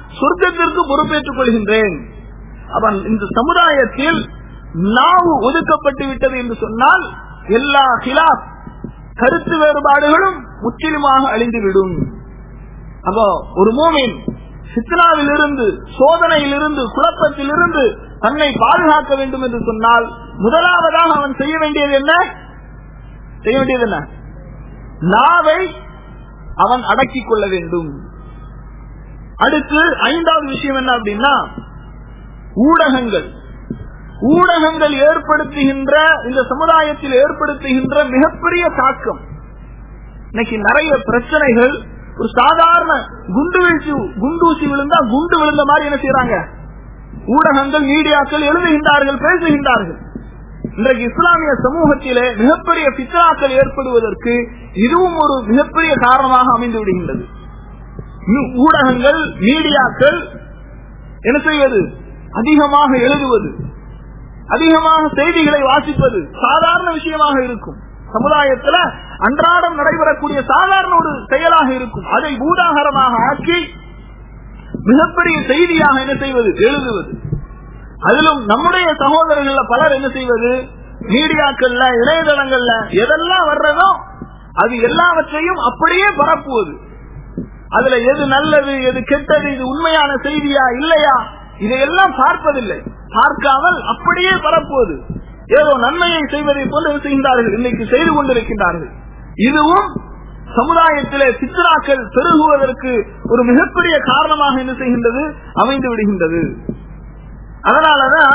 சொர்க்கத்திற்கு பொறுப்பேற்றுக் கொள்கின்றேன் அவன் இந்த சமுதாயத்தில் நாவு ஒதுக்கப்பட்டு விட்டது என்று சொன்னால் எல்லா ஹிலாப் கருத்து வேறுபாடுகளும் முற்றிலுமாக அழிந்துவிடும் அப்போ ஒரு மூமின் சித்தனாவில் இருந்து சோதனையில் இருந்து குழப்பத்தில் இருந்து தன்னை பாதுகாக்க வேண்டும் என்று சொன்னால் முதலாவதாக அவன் செய்ய வேண்டியது என்ன செய்ய வேண்டியது என்ன நாவை அவன் அடக்கிக் கொள்ள வேண்டும் அடுத்து ஐந்தாவது விஷயம் என்ன அப்படின்னா ஊடகங்கள் ஊடகங்கள் ஏற்படுத்துகின்ற இந்த சமுதாயத்தில் ஏற்படுத்துகின்ற மிகப்பெரிய தாக்கம் இன்னைக்கு நிறைய பிரச்சனைகள் ஒரு சாதாரண குண்டு வீழ்ச்சி குண்டூசி விழுந்தா குண்டு விழுந்த மாதிரி என்ன செய்யறாங்க ஊடகங்கள் மீடியாக்கள் எழுதுகின்றார்கள் பேசுகின்றார்கள் இன்றைக்கு இஸ்லாமிய சமூகத்திலே மிகப்பெரிய பித்ராக்கள் ஏற்படுவதற்கு இதுவும் ஒரு மிகப்பெரிய காரணமாக அமைந்து விடுகின்றது ஊடகங்கள் மீடியாக்கள் என்ன செய்வது அதிகமாக எழுதுவது அதிகமாக செய்திகளை வாசிப்பது சாதாரண விஷயமாக இருக்கும் சமுதாயத்தில் அன்றாடம் நடைபெறக்கூடிய சாதாரண ஒரு செயலாக இருக்கும் அதை ஊதாகரமாக ஆக்கி மிகப்பெரிய செய்தியாக என்ன செய்வது எழுதுவது அதிலும் நம்முடைய சகோதரர்கள் பலர் என்ன செய்வது மீடியாக்கள்ல இணையதளங்கள்ல எதெல்லாம் வர்றதோ அது எல்லாவற்றையும் அப்படியே பரப்புவது அதுல எது நல்லது எது கெட்டது இது உண்மையான செய்தியா இல்லையா இதையெல்லாம் பார்ப்பதில்லை பார்க்காமல் அப்படியே பரப்புவது ஏதோ நன்மையை செய்வதை போன்று செய்கின்றார்கள் இன்னைக்கு செய்து கொண்டிருக்கின்றார்கள் இதுவும் சமுதாயத்திலே சித்ராக்கள் பெருகுவதற்கு ஒரு மிகப்பெரிய காரணமாக என்ன செய்கின்றது அமைந்து விடுகின்றது அதனாலதான்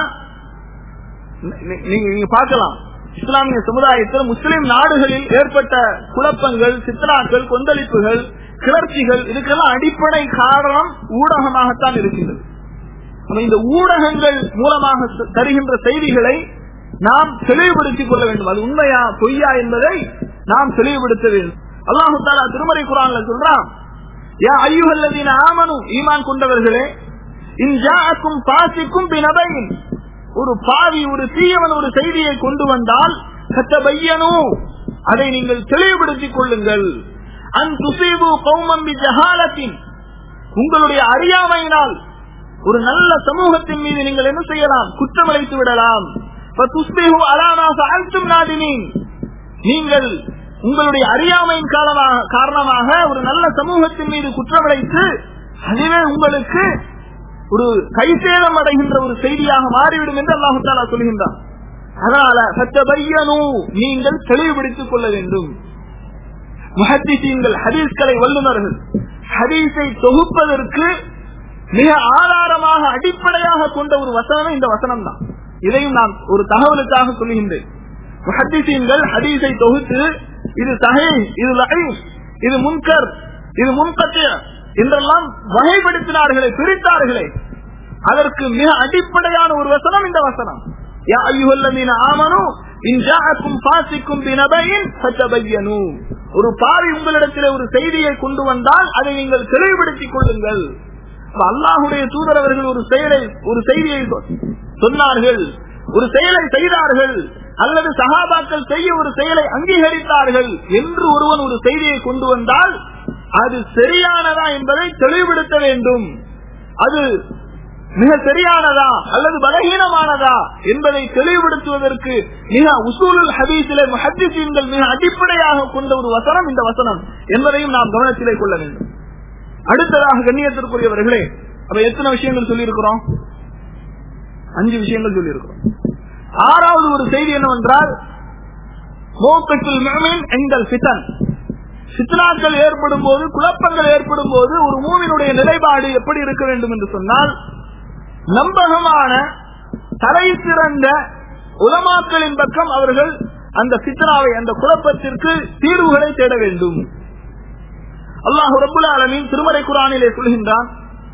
நீங்க பார்க்கலாம் இஸ்லாமிய சமுதாயத்தில் முஸ்லிம் நாடுகளில் ஏற்பட்ட குழப்பங்கள் சித்ராக்கள் கொந்தளிப்புகள் கிளர்ச்சிகள் இதுக்கெல்லாம் அடிப்படை காரணம் ஊடகமாகத்தான் இருக்கின்றது இந்த ஊடகங்கள் மூலமாக தருகின்ற செய்திகளை நாம் தெளிவுபடுத்திக் கொள்ள வேண்டும் அது உண்மையா பொய்யா என்பதை நாம் தெளிவுபடுத்த வேண்டும் அல்லாஹு தாலா திருமறை குரான்ல சொல்றான் யா ஐயுகல்லதீன ஆமனு ஈமான் கொண்டவர்களே இன்ஜாக்கும் பாசிக்கும் பினபையின் ஒரு பாவி ஒரு தீயவன் ஒரு செய்தியை கொண்டு வந்தால் கத்த பையனும் அதை நீங்கள் தெளிவுபடுத்திக் கொள்ளுங்கள் அன் துசீபு கௌமம்பி ஜஹாலத்தின் உங்களுடைய அறியாமையினால் ஒரு நல்ல சமூகத்தின் மீது நீங்கள் என்ன செய்யலாம் குற்றமளித்து விடலாம் நீங்கள் உங்களுடைய அறியாமையின் காரணமாக காரணமாக ஒரு நல்ல சமூகத்தின் மீது குற்றமளித்து அதுவே உங்களுக்கு ஒரு கைசேதம் அடைகின்ற ஒரு செய்தியாக மாறிவிடும் என்று அல்லாஹு தாலா சொல்கின்றார் அதனால சத்தபையனு நீங்கள் தெளிவுபடுத்திக் கொள்ள வேண்டும் முஹத்திசீன்கள் ஹதீஸ்களை வல்லுநர்கள் ஹதீஸை தொகுப்பதற்கு மிக ஆதாரமாக அடிப்படையாக கொண்ட ஒரு வசனம் இந்த வசனம் தான் இதையும் நான் ஒரு தகவலுக்காக சொல்லுகின்றேன் முஹத்திசீன்கள் ஹதீஸை தொகுத்து இது சஹை இது லஹை இது முன்கர் இது முன்கத்திய என்றெல்லாம் வகைப்படுத்தினார்களே பிரித்தார்களே அதற்கு மிக அடிப்படையான ஒரு வசனம் இந்த வசனம் யா ஐயுஹல்லதீன ஆமனு இன் ஜாஅக்கும் ஃபாசிக்கும் பினபையின் ஃபதபையனு ஒரு பாவி உங்களிடத்தில் ஒரு செய்தியை கொண்டு வந்தால் அதை நீங்கள் தெளிவுபடுத்திக் கொள்ளுங்கள் அல்லாஹுடைய தூதர் அவர்கள் ஒரு செயலை ஒரு செய்தியை சொன்னார்கள் ஒரு செயலை செய்தார்கள் அல்லது சகாபாக்கள் செய்ய ஒரு செயலை அங்கீகரித்தார்கள் என்று ஒருவன் ஒரு செய்தியை கொண்டு வந்தால் அது சரியானதா என்பதை தெளிவுபடுத்த வேண்டும் அது மிக சரியானதா அல்லது பலகீனமானதா என்பதை தெளிவுபடுத்துவதற்கு மிக உசூலுல் ஹதீஸிலே முஹத்திசீன்கள் மிக அடிப்படையாக கொண்ட ஒரு வசனம் இந்த வசனம் என்பதையும் நாம் கவனத்திலே கொள்ள வேண்டும் அடுத்ததாக கண்ணியத்திற்குரியவர்களே அப்ப எத்தனை விஷயங்கள் சொல்லியிருக்கிறோம் அஞ்சு விஷயங்கள் சொல்லியிருக்கிறோம் ஆறாவது ஒரு செய்தி என்னவென்றால் எங்கள் சித்தன் சித்தனாக்கள் ஏற்படும் போது குழப்பங்கள் ஏற்படும் போது ஒரு மூவினுடைய நிலைப்பாடு எப்படி இருக்க வேண்டும் என்று சொன்னால் நம்பகமான தலை சிறந்த உலமாக்களின் பக்கம் அவர்கள் அந்த சித்தனாவை அந்த குழப்பத்திற்கு தீர்வுகளை தேட வேண்டும் அல்லாஹு ரபுல் ஆலமின் திருமறை குரானிலே சொல்கின்றான்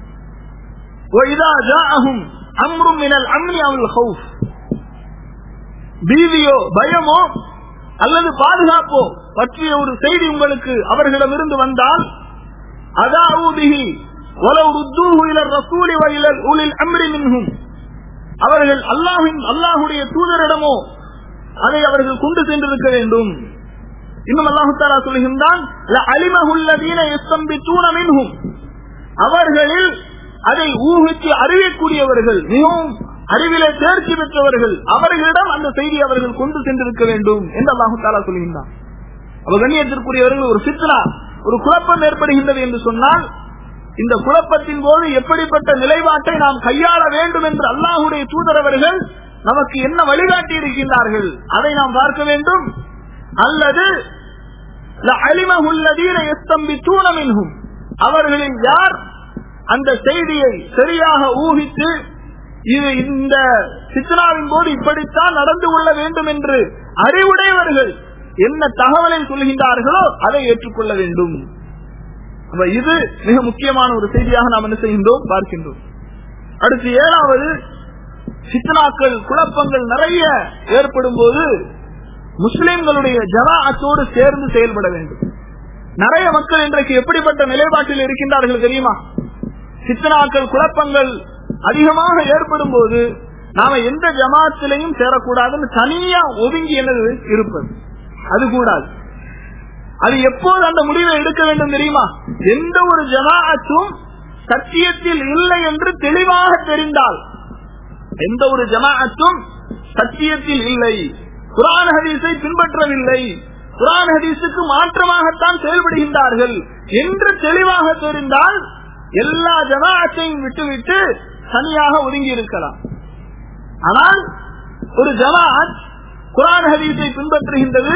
பீதியோ பயமோ அல்லது பாதுகாப்போ பற்றிய ஒரு செய்தி உங்களுக்கு அவர்களிடமிருந்து வந்தால் அதாவுதிகி அவர்கள் அல்லாஹின் அல்லாஹுடைய தூதரிடமோ அதை அவர்கள் கொண்டு சென்றிருக்க வேண்டும் இன்னும் அல்லாஹு தாலா சொல்கின்றான் அவர்களில் அதை ஊகித்து அறியக்கூடியவர்கள் மிகவும் அறிவிலே தேர்ச்சி பெற்றவர்கள் அவர்களிடம் அந்த செய்தி அவர்கள் கொண்டு சென்றிருக்க வேண்டும் என்று அல்லாஹு தாலா சொல்கின்றான் அவ கண்ணியத்திற்குரியவர்கள் ஒரு சித்ரா ஒரு குழப்பம் ஏற்படுகின்றது என்று சொன்னால் இந்த குழப்பத்தின் போது எப்படிப்பட்ட நிலைப்பாட்டை நாம் கையாள வேண்டும் என்று அல்லாஹுடைய தூதரவர்கள் நமக்கு என்ன வழிகாட்டி இருக்கின்றார்கள் அதை நாம் பார்க்க வேண்டும் அல்லது அவர்களில் யார் அந்த செய்தியை சரியாக ஊகித்து இது இந்த சித்ராவின் போது இப்படித்தான் நடந்து கொள்ள வேண்டும் என்று அறிவுடையவர்கள் என்ன தகவலை சொல்கின்றார்களோ அதை ஏற்றுக்கொள்ள வேண்டும் இது மிக முக்கியமான ஒரு செய்தியாக நாம் என்ன செய்கின்றோம் பார்க்கின்றோம் அடுத்து ஏழாவது சித்தனாக்கள் குழப்பங்கள் நிறைய ஏற்படும் போது முஸ்லிம்களுடைய ஜமாஅத்தோடு சேர்ந்து செயல்பட வேண்டும் நிறைய மக்கள் இன்றைக்கு எப்படிப்பட்ட நிலைப்பாட்டில் இருக்கின்றார்கள் தெரியுமா சித்தனாக்கள் குழப்பங்கள் அதிகமாக ஏற்படும் போது நாம எந்த ஜமாத்திலையும் சேரக்கூடாதுன்னு தனியா ஒதுங்கி என்னது இருப்பது அது கூடாது அது எப்போது அந்த முடிவை எடுக்க வேண்டும் தெரியுமா எந்த ஒரு ஜமாஅத்தும் சத்தியத்தில் இல்லை என்று தெளிவாக தெரிந்தால் எந்த ஒரு ஜமாஅத்தும் சத்தியத்தில் இல்லை குரான் ஹதீஸை பின்பற்றவில்லை குரான் ஹதீஸுக்கு மாற்றமாகத்தான் செயல்படுகின்றார்கள் என்று தெளிவாக தெரிந்தால் எல்லா ஜமாஅத்தையும் விட்டுவிட்டு தனியாக ஒதுங்கி இருக்கலாம் ஆனால் ஒரு ஜமாஅத் குரான் ஹதீஸை பின்பற்றுகின்றது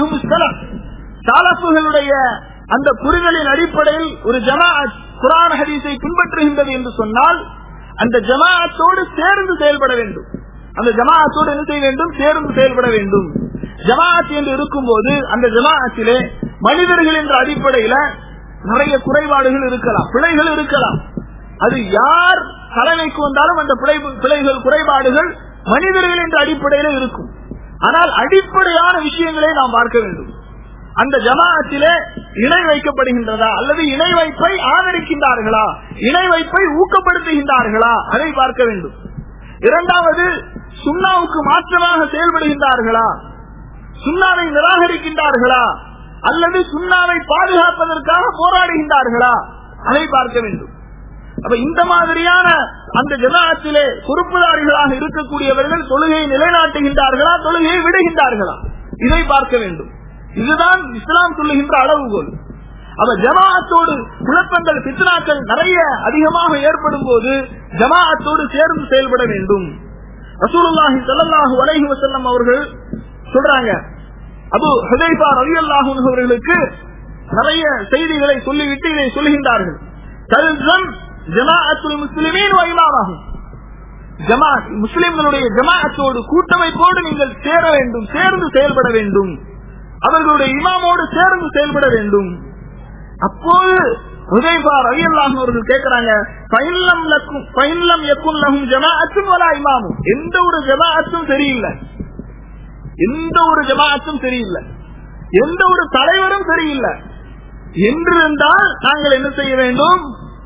சாலப்புகளுடைய அந்த புரிதலின் அடிப்படையில் ஒரு ஜமாஅத் குரான் ஹதீஸை பின்பற்றுகின்றது என்று சொன்னால் அந்த ஜமாஅத்தோடு சேர்ந்து செயல்பட வேண்டும் அந்த ஜமாஅத்தோடு என்ன செய்ய வேண்டும் சேர்ந்து செயல்பட வேண்டும் ஜமாஅத் என்று இருக்கும் போது அந்த ஜமாஅத்திலே மனிதர்கள் என்ற அடிப்படையில நிறைய குறைபாடுகள் இருக்கலாம் பிழைகள் இருக்கலாம் அது யார் தலைமைக்கு வந்தாலும் அந்த பிழைகள் குறைபாடுகள் மனிதர்கள் என்ற அடிப்படையில இருக்கும் ஆனால் அடிப்படையான விஷயங்களை நாம் பார்க்க வேண்டும் அந்த ஜமாஅத்திலே இணை வைக்கப்படுகின்றதா அல்லது இணை வைப்பை ஆதரிக்கின்றார்களா இணை வைப்பை ஊக்கப்படுத்துகின்றார்களா அதை பார்க்க வேண்டும் இரண்டாவது சுண்ணாவுக்கு மாற்றமாக செயல்படுகின்றார்களா சுண்ணாவை நிராகரிக்கின்றார்களா அல்லது சுண்ணாவை பாதுகாப்பதற்காக போராடுகின்றார்களா அதை பார்க்க வேண்டும் அப்ப இந்த மாதிரியான அந்த ஜமாஅத்திலே பொறுப்புதாரிகளாக இருக்கக்கூடியவர்கள் தொழுகையை நிலைநாட்டுகின்றார்களா தொழுகையை விடுகின்றார்களா இதை பார்க்க வேண்டும் இதுதான் இஸ்லாம் சொல்லுகின்ற அளவுகோல் அவ ஜமாஅத்தோடு குழப்பங்கள் பித்னாக்கள் நிறைய அதிகமாக ஏற்படும் போது ஜமாஅத்தோடு சேர்ந்து செயல்பட வேண்டும் ரசூலுல்லாஹி ஸல்லல்லாஹு அலைஹி வஸல்லம் அவர்கள் சொல்றாங்க அபு ஹுதைஃபா ரலியல்லாஹு அன்ஹு அவர்களுக்கு நிறைய செய்திகளை சொல்லிவிட்டு இதை சொல்லுகின்றார்கள் தல்சம் ஜமாஅத்துல் முஸ்லிமீன் வ இமாமஹும் ஜமாஅத் முஸ்லிம்களுடைய ஜமாஅத்தோடு கூட்டமைப்போடு நீங்கள் சேர வேண்டும் சேர்ந்து செயல்பட வேண்டும் அவர்களுடைய இமாமோடு சேர்ந்து செயல்பட வேண்டும் அப்போது உதய்பா ரவி அல்லாஹ் அவர்கள் கேட்கிறாங்க பயின்லம் லக்கும் பயின்லம் எக்கும் லகும் ஜமாஅத்தும் வலா இமாமும் எந்த ஒரு ஜமாஅத்தும் சரியில்லை எந்த ஒரு ஜமாஅத்தும் சரியில்லை எந்த ஒரு தலைவரும் சரியில்லை என்றிருந்தால் நாங்கள் என்ன செய்ய வேண்டும்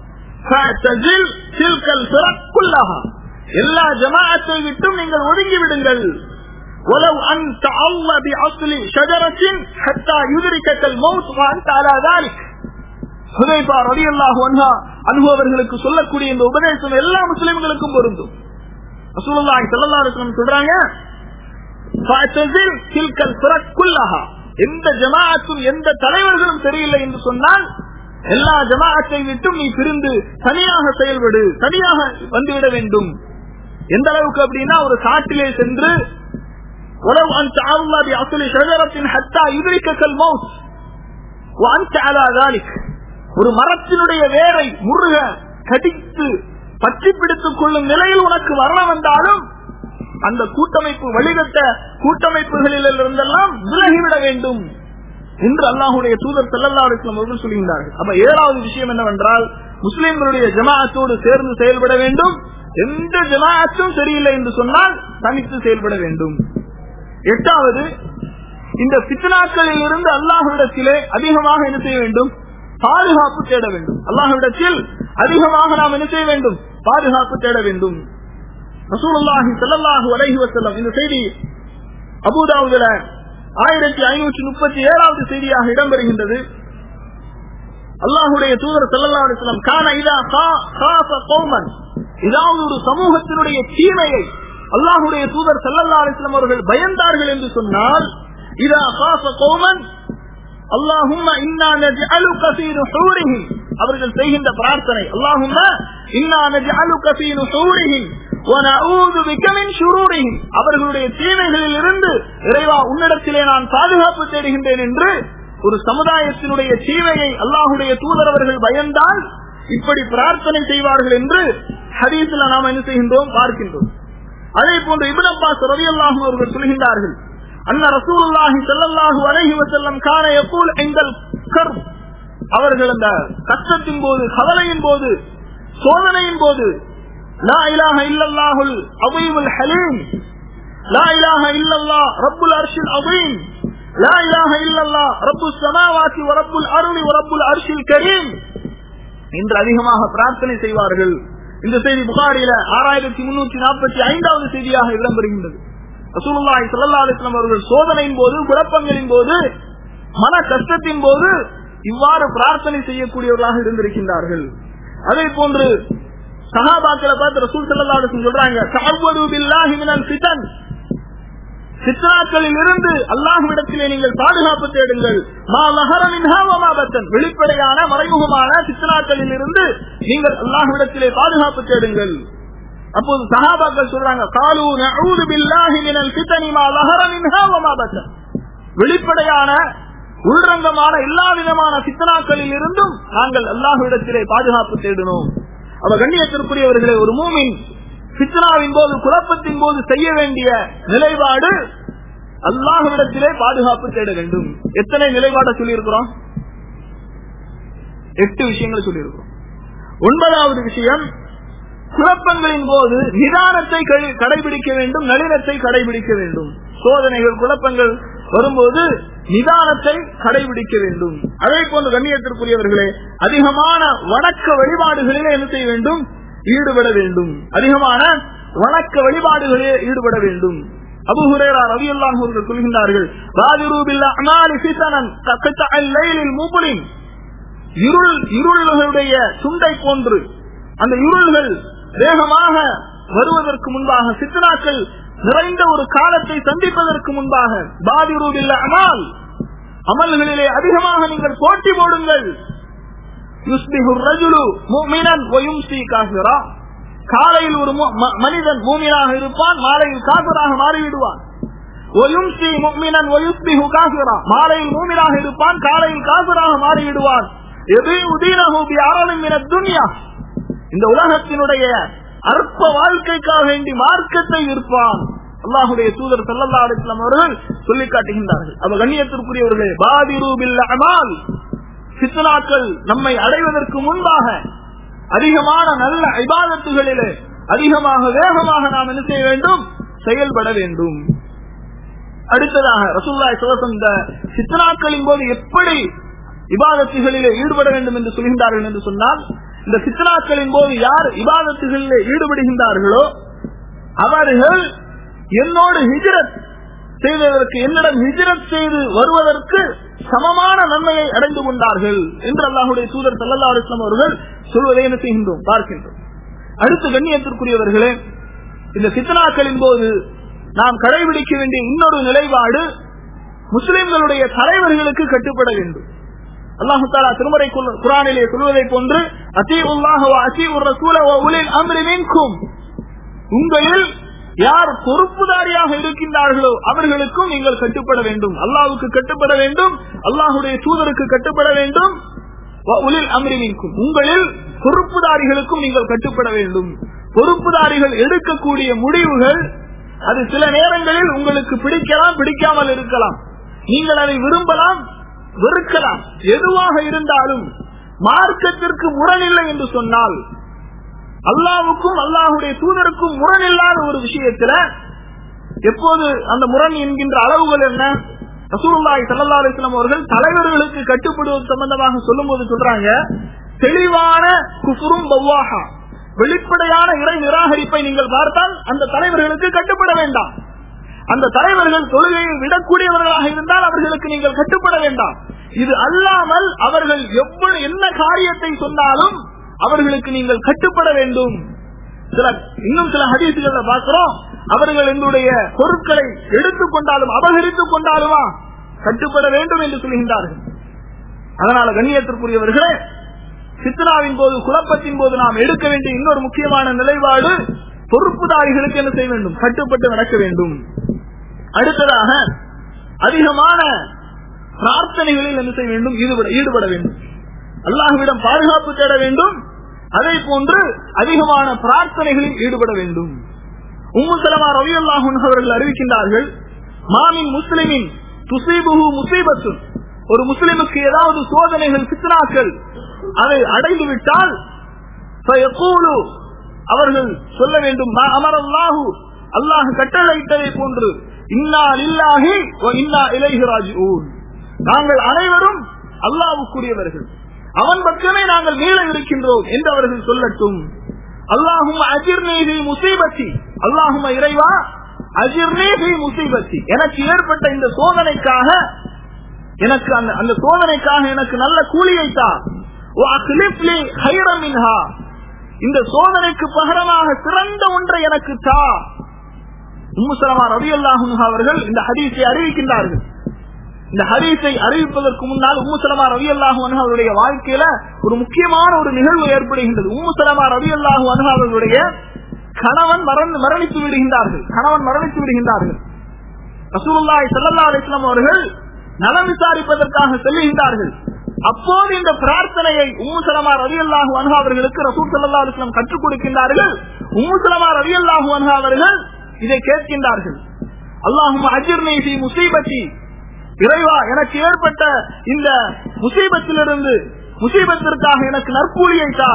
எல்லா ஜமாஅத்தை விட்டும் நீங்கள் ஒதுங்கி விடுங்கள் ولو أن تعلى بأصل شجرة حتى يدركك الموت وأنت على ذلك ஹுதைபா ரவி அல்லாஹு அன்ஹா அன்பு அவர்களுக்கு சொல்லக்கூடிய இந்த உபதேசம் எல்லா முஸ்லிம்களுக்கும் பொருந்தும் ரசூலுல்லாஹி ஸல்லல்லாஹு அலைஹி வஸல்லம் சொல்றாங்க ஃபஅத்தஸில் தில்கல் ஃபரக் குல்லஹா எந்த ஜமாஅத்தும் எந்த தலைவர்களும் சரியில்லை என்று சொன்னால் எல்லா ஜமாஅத்தை விட்டும் நீ பிரிந்து தனியாக செயல்படு தனியாக வந்துவிட வேண்டும் எந்த அளவுக்கு அப்படின்னா ஒரு காட்டிலே சென்று ولو أن تعالى بأصل شجرة حتى يدركك الموت وأنت على ذلك ஒரு மரத்தினுடைய வேரை முருக கடித்து பற்றி பிடித்துக் கொள்ளும் நிலையில் உனக்கு மரணம் வந்தாலும் அந்த கூட்டமைப்பு வழிகட்ட கூட்டமைப்புகளில் இருந்தெல்லாம் விலகிவிட வேண்டும் என்று அல்லாஹுடைய தூதர் செல்லல்லா அலிஸ்லாம் அவர்கள் சொல்கின்றார்கள் அப்ப ஏழாவது விஷயம் என்னவென்றால் முஸ்லிம்களுடைய ஜமாஅத்தோடு சேர்ந்து செயல்பட வேண்டும் எந்த ஜமாஅத்தும் சரியில்லை என்று சொன்னால் தனித்து செயல்பட வேண்டும் எட்டாவது இந்த பித்னாக்களில் இருந்து அல்லாஹுடத்திலே அதிகமாக என்ன செய்ய வேண்டும் பாதுகாப்பு தேட வேண்டும் அல்லாஹுடத்தில் அதிகமாக நாம் என்ன செய்ய வேண்டும் பாதுகாப்பு தேட வேண்டும் ரசூலுல்லாஹி ஸல்லல்லாஹு அலைஹி வஸல்லம் இந்த செய்தி அபூதாவுதுல ஆயிரத்தி ஐநூற்றி முப்பத்தி ஏழாவது செய்தியாக இடம்பெறுகின்றது அல்லாஹுடைய தூதர் ஸல்லல்லாஹு அலைஹி வஸல்லம் கான இதா காஃப கௌமன் ஏதாவது ஒரு சமூகத்தினுடைய தீமையை அல்லாஹுடைய தூதர் ஸல்லல்லாஹு அலைஹி வஸல்லம் அவர்கள் பயந்தார்கள் என்று சொன்னால் இதா காஃப கௌமன் அல்லாஹும்ம இன்னா நஜ்அலுக ஃபீ நுஹூரிஹிம் அவர்கள் செய்கின்ற பிரார்த்தனை அல்லாஹும்ம இன்னா நஜ்அலுக ஃபீ நுஹூரிஹிம் வனஊது பிக மின் ஷுரூரிஹிம் அவர்களுடைய தீமைகளில் இருந்து இறைவா உன்னிடத்திலே நான் பாதுகாப்பு தேடுகின்றேன் என்று ஒரு சமுதாயத்தினுடைய தீமையை அல்லாஹுடைய தூதர் அவர்கள் பயந்தால் இப்படி பிரார்த்தனை செய்வார்கள் என்று ஹதீஸ்ல நாம் என்ன செய்கின்றோம் பார்க்கின்றோம் அதே போன்று இப்னு அப்பாஸ் ரலியல்லாஹு அவர்கள் சொல்கின்றார்கள் அன்ன ரசூலுல்லாஹி ஸல்லல்லாஹு அலைஹி வஸல்லம் கான யகூல் இந்தல் கர்ப் அவர்கள் அந்த கஷ்டத்தின் போது கவலையின் போது சோதனையின் போது லா இலாஹ இல்லல்லாஹுல் அஸீமுல் ஹலீம் லா இலாஹ இல்லல்லாஹ் ரப்புல் அர்ஷில் அஸீம் லா இலாஹ இல்லல்லாஹ் ரப்புஸ் ஸமாவாதி வ ரப்புல் அர்ளி வ ரப்புல் அர்ஷில் கரீம் என்று அதிகமாக பிரார்த்தனை செய்வார்கள் இந்த செய்தி புகாரில ஆறாயிரத்தி முன்னூற்றி நாற்பத்தி ஐந்தாவது செய்தியாக இடம்பெறுகின்றது ரசூலுல்லாஹி ஸல்லல்லாஹு அலைஹி வஸல்லம் அவர்கள் சோதனையின் போது குழப்பங்களின் போது மன கஷ்டத்தின் போது இவ்வாறு பிரார்த்தனை செய்யக்கூடியவர்களாக இருந்திருக்கின்றார்கள் அதே போன்று சஹாபாக்களை பார்த்து ரசூல் ஸல்லல்லாஹு அலைஹி வஸல்லம் சொல்றாங்க தஅவ்வது பில்லாஹி மினல் ஃபிதன் சித்ராக்களில் இருந்து அல்லாஹ்விடத்திலே நீங்கள் பாதுகாப்பு தேடுங்கள் மா லஹரமின்ஹா வ மா பத்தன் வெளிப்படையான மறைமுகமான சித்ராக்களில் இருந்து நீங்கள் அல்லாஹ்விடத்திலே பாதுகாப்பு தேடுங்கள் அப்போது சஹாபாக்கள் சொல்றாங்க காலு நஊது பில்லாஹி மினல் ஃபிதனி மா லஹரமின்ஹா வ மா பத்தன் வெளிப்படையான உள்ரங்கமான எல்லா விதமான சித்தனாக்களில் இருந்தும் நாங்கள் அல்லாஹ்விடத்திலே பாதுகாப்பு தேடினோம் அவ கண்ணியத்திற்குரியவர்களே ஒரு மூமின் பித்னாவின் போது குழப்பத்தின் போது செய்ய வேண்டிய நிலைப்பாடு அல்லாஹ்விடத்திலே பாதுகாப்பு தேட வேண்டும் எத்தனை நிலைப்பாட்டை சொல்லியிருக்கிறோம் எட்டு விஷயங்களை சொல்லியிருக்கிறோம் ஒன்பதாவது விஷயம் குழப்பங்களின் போது நிதானத்தை கழி- கடைபிடிக்க வேண்டும் நளினத்தை கடைபிடிக்க வேண்டும் சோதனைகள் குழப்பங்கள் வரும்போது நிதானத்தை கடைபிடிக்க வேண்டும் அதே போன்று கண்ணியத்திற்குரியவர்களே அதிகமான வணக்க வழிபாடுகளிலே என்ன செய்ய வேண்டும் ஈடுபட வேண்டும் அதிகமான வணக்க வழிபாடுகளிலே ஈடுபட வேண்டும் அபு ஹுரேரா ரலியல்லாஹு அவர்கள் சொல்கின்றார்கள் ராஜிரு பில் அமாலி ஃபிதனன் கக்கத்தஅல் லைலில் முப்லிம் இருள் இருள்களுடைய துண்டை போன்று அந்த இருள்கள் வேகமாக வருவதற்கு முன்பாக சித்தனாக்கள் நிறைந்த ஒரு காலத்தை சந்திப்பதற்கு முன்பாக பாதிரூபில்ல அமால் அமல்களிலே அதிகமாக நீங்கள் போட்டி போடுங்கள் யுஸ்பிஹு ரஜுலு முஃமினன் வ யும்சி காஃபிரா காலையில் ஒரு மு- ம- மனிதன் மூமினாக இருப்பான் மாலையில் காபிராக மாறிவிடுவான் ஒயும்சி முஃமினன் வ யுஸ்பிஹு காஃபிரா மாலையில் மூமினாக இருப்பான் காலையில் காபிராக மாறிவிடுவான் எது உதீனஹு பி அரலின் மினத் துன்யா இந்த உலகத்தினுடைய அற்ப வாழ்க்கைக்காக வேண்டி மார்க்கத்தை இருப்பான் அல்லாஹுடைய தூதர் ஸல்லல்லாஹு அலைஹி வஸல்லம் அவர்கள் சொல்லி காட்டுகின்றார்கள் அவ கண்ணியத்திற்குரியவர்களே பாதிரு பில் அமால் சித்தனாக்கள் நம்மை அடைவதற்கு முன்பாக அதிகமான நல்ல இபாதத்துகளிலே அதிகமாக வேகமாக நாம் என்ன செய்ய வேண்டும் செயல்பட வேண்டும் அடுத்ததாக ரசூல்லாய் சுவசம் இந்த சித்தனாக்களின் போது எப்படி இபாதத்துகளிலே ஈடுபட வேண்டும் என்று சொல்கின்றார்கள் என்று சொன்னால் இந்த சித்தனாக்களின் போது யார் இபாதத்துகளிலே ஈடுபடுகின்றார்களோ அவர்கள் என்னோடு ஹிஜ்ரத் செய்வதற்கு என்னிடம் ஹிஜ்ரத் செய்து வருவதற்கு சமமான நன்மையை அடைந்து கொண்டார்கள் என்று அல்லாஹுடைய தூதர் சல்லல்லா அலிஸ்லாம் அவர்கள் சொல்வதை என்ன செய்கின்றோம் பார்க்கின்றோம் அடுத்து கண்ணியத்திற்குரியவர்களே இந்த சித்தனாக்களின் போது நாம் கடைபிடிக்க வேண்டிய இன்னொரு நிலைப்பாடு முஸ்லிம்களுடைய தலைவர்களுக்கு கட்டுப்பட வேண்டும் அல்லாஹு தாலா திருமறை குல்- குரானிலே சொல்வதை போன்று அத்தி உல்லாஹ அத்தி உர் ரசூல உலில் அம்ரி மின்கும் உங்களில் யார் பொறுப்புதாரியாக இருக்கின்றார்களோ அவர்களுக்கும் நீங்கள் கட்டுப்பட வேண்டும் அல்லாஹ்வுக்கு கட்டுப்பட வேண்டும் அல்லாஹுடைய தூதருக்கு கட்டுப்பட வேண்டும் வ உலில் அம்ரி மின்கும் உங்களில் பொறுப்புதாரிகளுக்கும் நீங்கள் கட்டுப்பட வேண்டும் பொறுப்புதாரிகள் எடுக்கக்கூடிய முடிவுகள் அது சில நேரங்களில் உங்களுக்கு பிடிக்கலாம் பிடிக்காமல் இருக்கலாம் நீங்கள் அதை விரும்பலாம் வெறுக்கலாம் எதுவாக இருந்தாலும் மார்க்கத்திற்கு முரணில்லை என்று சொன்னால் அல்லாவுக்கும் அல்லாஹுடைய தூதருக்கும் முரணில்லாத ஒரு விஷயத்துல எப்போது அந்த முரண் என்கின்ற அளவுகள் என்ன ரசூலுல்லாஹி ஸல்லல்லாஹு அலைஹி வஸல்லம் அவர்கள் தலைவர்களுக்கு கட்டுப்படுவது சம்பந்தமாக சொல்லும்போது சொல்றாங்க தெளிவான குஃபுரும் பவ்வாஹா வெளிப்படையான இறை நிராகரிப்பை நீங்கள் பார்த்தால் அந்த தலைவர்களுக்கு கட்டுப்பட வேண்டாம் அந்த தலைவர்கள் தொழுகையை விடக்கூடியவர்களாக இருந்தால் அவர்களுக்கு நீங்கள் கட்டுப்பட வேண்டாம் இது அல்லாமல் அவர்கள் எவ்வளவு என்ன காரியத்தை சொன்னாலும் அவர்களுக்கு நீங்கள் கட்டுப்பட வேண்டும் சில இன்னும் சில ஹதீசுகளை பார்க்கிறோம் அவர்கள் என்னுடைய பொருட்களை எடுத்துக் கொண்டாலும் அபகரித்துக் கொண்டாலுமா கட்டுப்பட வேண்டும் என்று சொல்கின்றார்கள் அதனால கண்ணியத்திற்குரியவர்களே சித்னாவின் போது குழப்பத்தின் போது நாம் எடுக்க வேண்டிய இன்னொரு முக்கியமான நிலைப்பாடு பொறுப்புதாரிகளுக்கு என்ன செய்ய வேண்டும் கட்டுப்பட்டு நடக்க வேண்டும் அடுத்ததாக அதிகமான பிரார்த்தனைகளில் என்ன செய்ய வேண்டும் ஈடுபட ஈடுபட வேண்டும் அல்லாஹுவிடம் பாதுகாப்பு தேட வேண்டும் அதே போன்று அதிகமான பிரார்த்தனைகளில் ஈடுபட வேண்டும் உம்மு சலமா ரவி அல்லாஹன் அவர்கள் அறிவிக்கின்றார்கள் மாமின் முஸ்லிமின் துசீபுகு முசீபத்து ஒரு முஸ்லிமுக்கு ஏதாவது சோதனைகள் சித்தனாக்கள் அதை அடைந்து விட்டால் அவர்கள் சொல்ல வேண்டும் அமர் அல்லாஹு அல்லாஹ் கட்டளையிட்டதை போன்று இன்னா இல்லாஹி இன்னா இலைஹராஜ் நாங்கள் அனைவரும் அல்லாவுக்குரியவர்கள் அவன் பக்கமே நாங்கள் மீள இருக்கின்றோம் என்று அவர்கள் சொல்லட்டும் அல்லாஹும் அஜிர்நீதி முசீபத்தி அல்லாஹும் இறைவா அஜிர்நீதி முசீபத்தி எனக்கு ஏற்பட்ட இந்த சோதனைக்காக எனக்கு அந்த அந்த சோதனைக்காக எனக்கு நல்ல கூலியை தான் இந்த சோதனைக்கு பகரமாக சிறந்த ஒன்றை எனக்கு தா உம்முசலமா ரவி அல்லாஹு அவர்கள் இந்த ஹதீஸை அறிவிக்கின்றார்கள் இந்த ஹரீஸை அறிவிப்பதற்கு முன்னால் உம்முசலமா ரவி அல்லாஹு அவருடைய வாழ்க்கையில ஒரு முக்கியமான ஒரு நிகழ்வு ஏற்படுகின்றது உம்முசலமா ரவி அல்லாஹு அவர்களுடைய கணவன் மரணித்து விடுகின்றார்கள் கணவன் மரணித்து விடுகின்றார்கள் ரசூலுல்லாய் சல்லா அலிஸ்லாம் அவர்கள் நலம் விசாரிப்பதற்காக செல்லுகின்றார்கள் அப்போது இந்த பிரார்த்தனையை உம்முசலமா ரவி அல்லாஹு அன்ஹா அவர்களுக்கு ரசூல் சல்லா அலிஸ்லாம் கற்றுக் கொடுக்கின்றார்கள் உம்முசலமா ரவி அல்லாஹு அன்ஹா அவர்கள் இதை கேட்கின்றார்கள் அல்லாஹும் அஜிர்னை முசீபத்தி இறைவா எனக்கு ஏற்பட்ட இந்த முசீபத்திலிருந்து முசீபத்திற்காக எனக்கு நற்கூலியை தா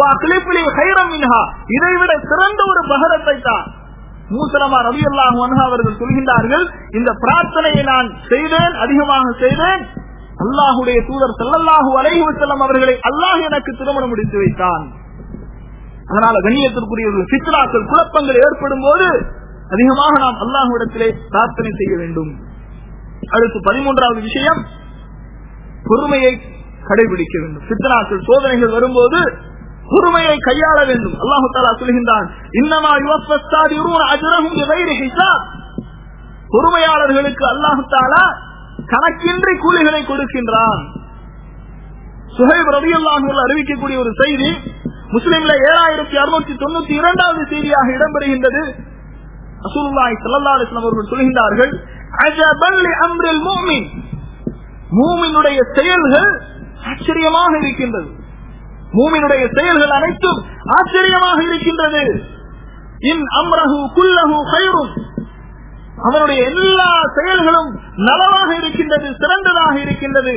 இதைவிட சிறந்த ஒரு பகரத்தை தா மூசலமா ரவி அல்லாஹு அவர்கள் சொல்கின்றார்கள் இந்த பிரார்த்தனையை நான் செய்தேன் அதிகமாக செய்தேன் அல்லாஹுடைய தூதர் செல்லல்லாஹு அலைஹி செல்லம் அவர்களை அல்லாஹ் எனக்கு திருமணம் முடித்து வைத்தான் அதனால கண்ணியத்திற்குரியவர்கள் சித்ராக்கள் குழப்பங்கள் ஏற்படும் போது அதிகமாக நாம் அல்லாஹுடத்திலே பிரார்த்தனை செய்ய வேண்டும் அடுத்து பதிமூன்றாவது விஷயம் பொறுமையை கடைபிடிக்க வேண்டும் சித்தனாக்கள் சோதனைகள் வரும்போது பொறுமையை கையாள வேண்டும் அல்லாஹு தாலா சொல்கின்றான் இன்னமா அஜரகும் பொறுமையாளர்களுக்கு அல்லாஹு தாலா கணக்கின்றி கூலிகளை கொடுக்கின்றான் சுஹைப் ரவி அல்லாஹர்கள் அறிவிக்கக்கூடிய ஒரு செய்தி முஸ்லிம்ல ஏழாயிரத்தி அறுநூத்தி தொண்ணூத்தி இரண்டாவது செய்தியாக இடம்பெறுகின்றது அசூலுல்லாய் சல்லா அலிஸ்லாம் அவர்கள் சொல்கின்றார்கள் அம்ரில் மூமின் மூமினுடைய செயல்கள் ஆச்சரியமாக இருக்கின்றது மூமினுடைய செயல்கள் அனைத்தும் ஆச்சரியமாக இருக்கின்றது இன் அம்ரஹு குல்லஹு ஹைரும் அவனுடைய எல்லா செயல்களும் நலமாக இருக்கின்றது சிறந்ததாக இருக்கின்றது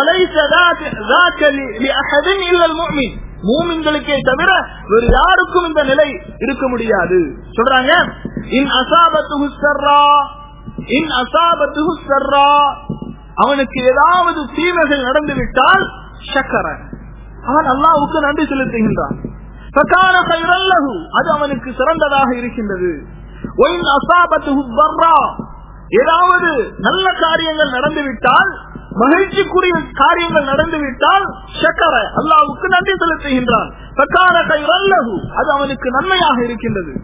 மூமின்களுக்கே தவிர வேறு யாருக்கும் இந்த நிலை இருக்க முடியாது சொல்றாங்க இன் அசாபத்து இன் அசாபத்து சர்ரா அவனுக்கு ஏதாவது தீமைகள் நடந்து விட்டால் சக்கர அவன் அல்லாவுக்கு நன்றி செலுத்துகின்றான் அது அவனுக்கு சிறந்ததாக இருக்கின்றது ஏதாவது நல்ல காரியங்கள் நடந்துவிட்டால் மகிழ்ச்சிக்குரிய காரியங்கள் நடந்துவிட்டால் சக்கர அல்லாவுக்கு நன்றி செலுத்துகின்றான் அது அவனுக்கு நன்மையாக இருக்கின்றது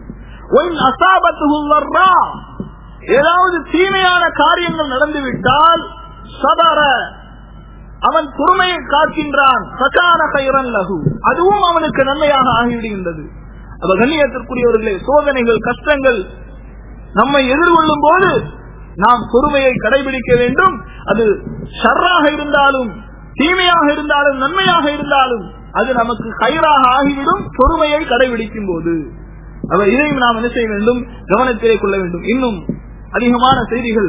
ஏதாவது தீமையான காரியங்கள் நடந்துவிட்டால் சதர அவன் பொறுமையை காக்கின்றான் சகான கைரன் லகு அதுவும் அவனுக்கு நன்மையாக ஆகிவிடுகின்றது அவ கண்ணியத்திற்குரியவர்களே சோதனைகள் கஷ்டங்கள் நம்மை எதிர்கொள்ளும் போது நாம் பொறுமையை கடைபிடிக்க வேண்டும் அது ஷர்ராக இருந்தாலும் தீமையாக இருந்தாலும் நன்மையாக இருந்தாலும் அது நமக்கு கயிறாக ஆகிவிடும் பொறுமையை கடைபிடிக்கும் போது அவ இதையும் நாம் என்ன செய்ய வேண்டும் கவனத்திலே கொள்ள வேண்டும் இன்னும் அதிகமான செய்திகள்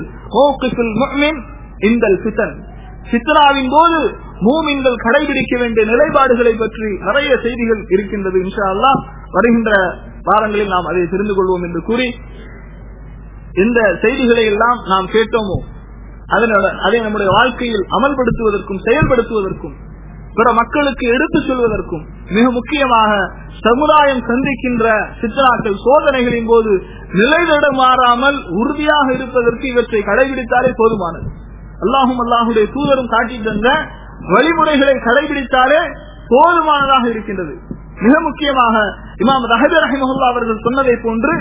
இந்த சித்தன் சித்தனாவின் போது மூமின்கள் கடைபிடிக்க வேண்டிய நிலைப்பாடுகளை பற்றி நிறைய செய்திகள் இருக்கின்றது இன்ஷா அல்லா வருகின்ற வாரங்களில் நாம் அதை தெரிந்து கொள்வோம் என்று கூறி எந்த செய்திகளை எல்லாம் நாம் கேட்டோமோ அதனால அதை நம்முடைய வாழ்க்கையில் அமல்படுத்துவதற்கும் செயல்படுத்துவதற்கும் பிற மக்களுக்கு எடுத்துச் சொல்வதற்கும் மிக முக்கியமாக சமுதாயம் சந்திக்கின்ற சித்தனாக்கள் சோதனைகளின் போது நிலைதட மாறாமல் உறுதியாக இருப்பதற்கு இவற்றை கடைபிடித்தாலே போதுமானது அல்லாஹும் அல்லாஹுடைய தூதரும் காட்டி தந்த வழிமுறைகளை கடைபிடித்தாலே போதுமானதாக இருக்கின்றது மிக முக்கியமாக இமாம் ரஹபி ரஹிமஹுல்லா அவர்கள் சொன்னதை போன்று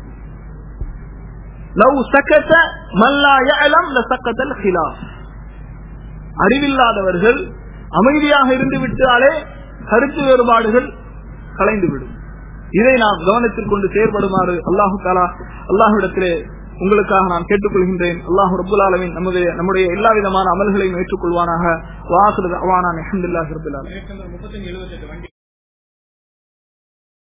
லவ் சக்கத்த மல்லா யஅலம் லசக்கத்தல் ஹிலாஃப் அறிவில்லாதவர்கள் அமைதியாக இருந்து விட்டாலே கருத்து வேறுபாடுகள் கலைந்துவிடும் இதை நாம் கவனத்தில் கொண்டு செயற்படுமாறு அல்லாஹு தாலா அல்லாஹுடத்திலே உங்களுக்காக நான் கேட்டுக்கொள்கின்றேன் அல்லாஹு ரபுல் ஆலமின் நம்முடைய நம்முடைய எல்லா விதமான அமல்களையும் ஏற்றுக்கொள்வானாக வாசுறது அவானான் அஹமதுல்லாஹி ரபுல் ஆலமீன் முப்பத்தஞ்சு எழுபத்தெட்டு வண்டி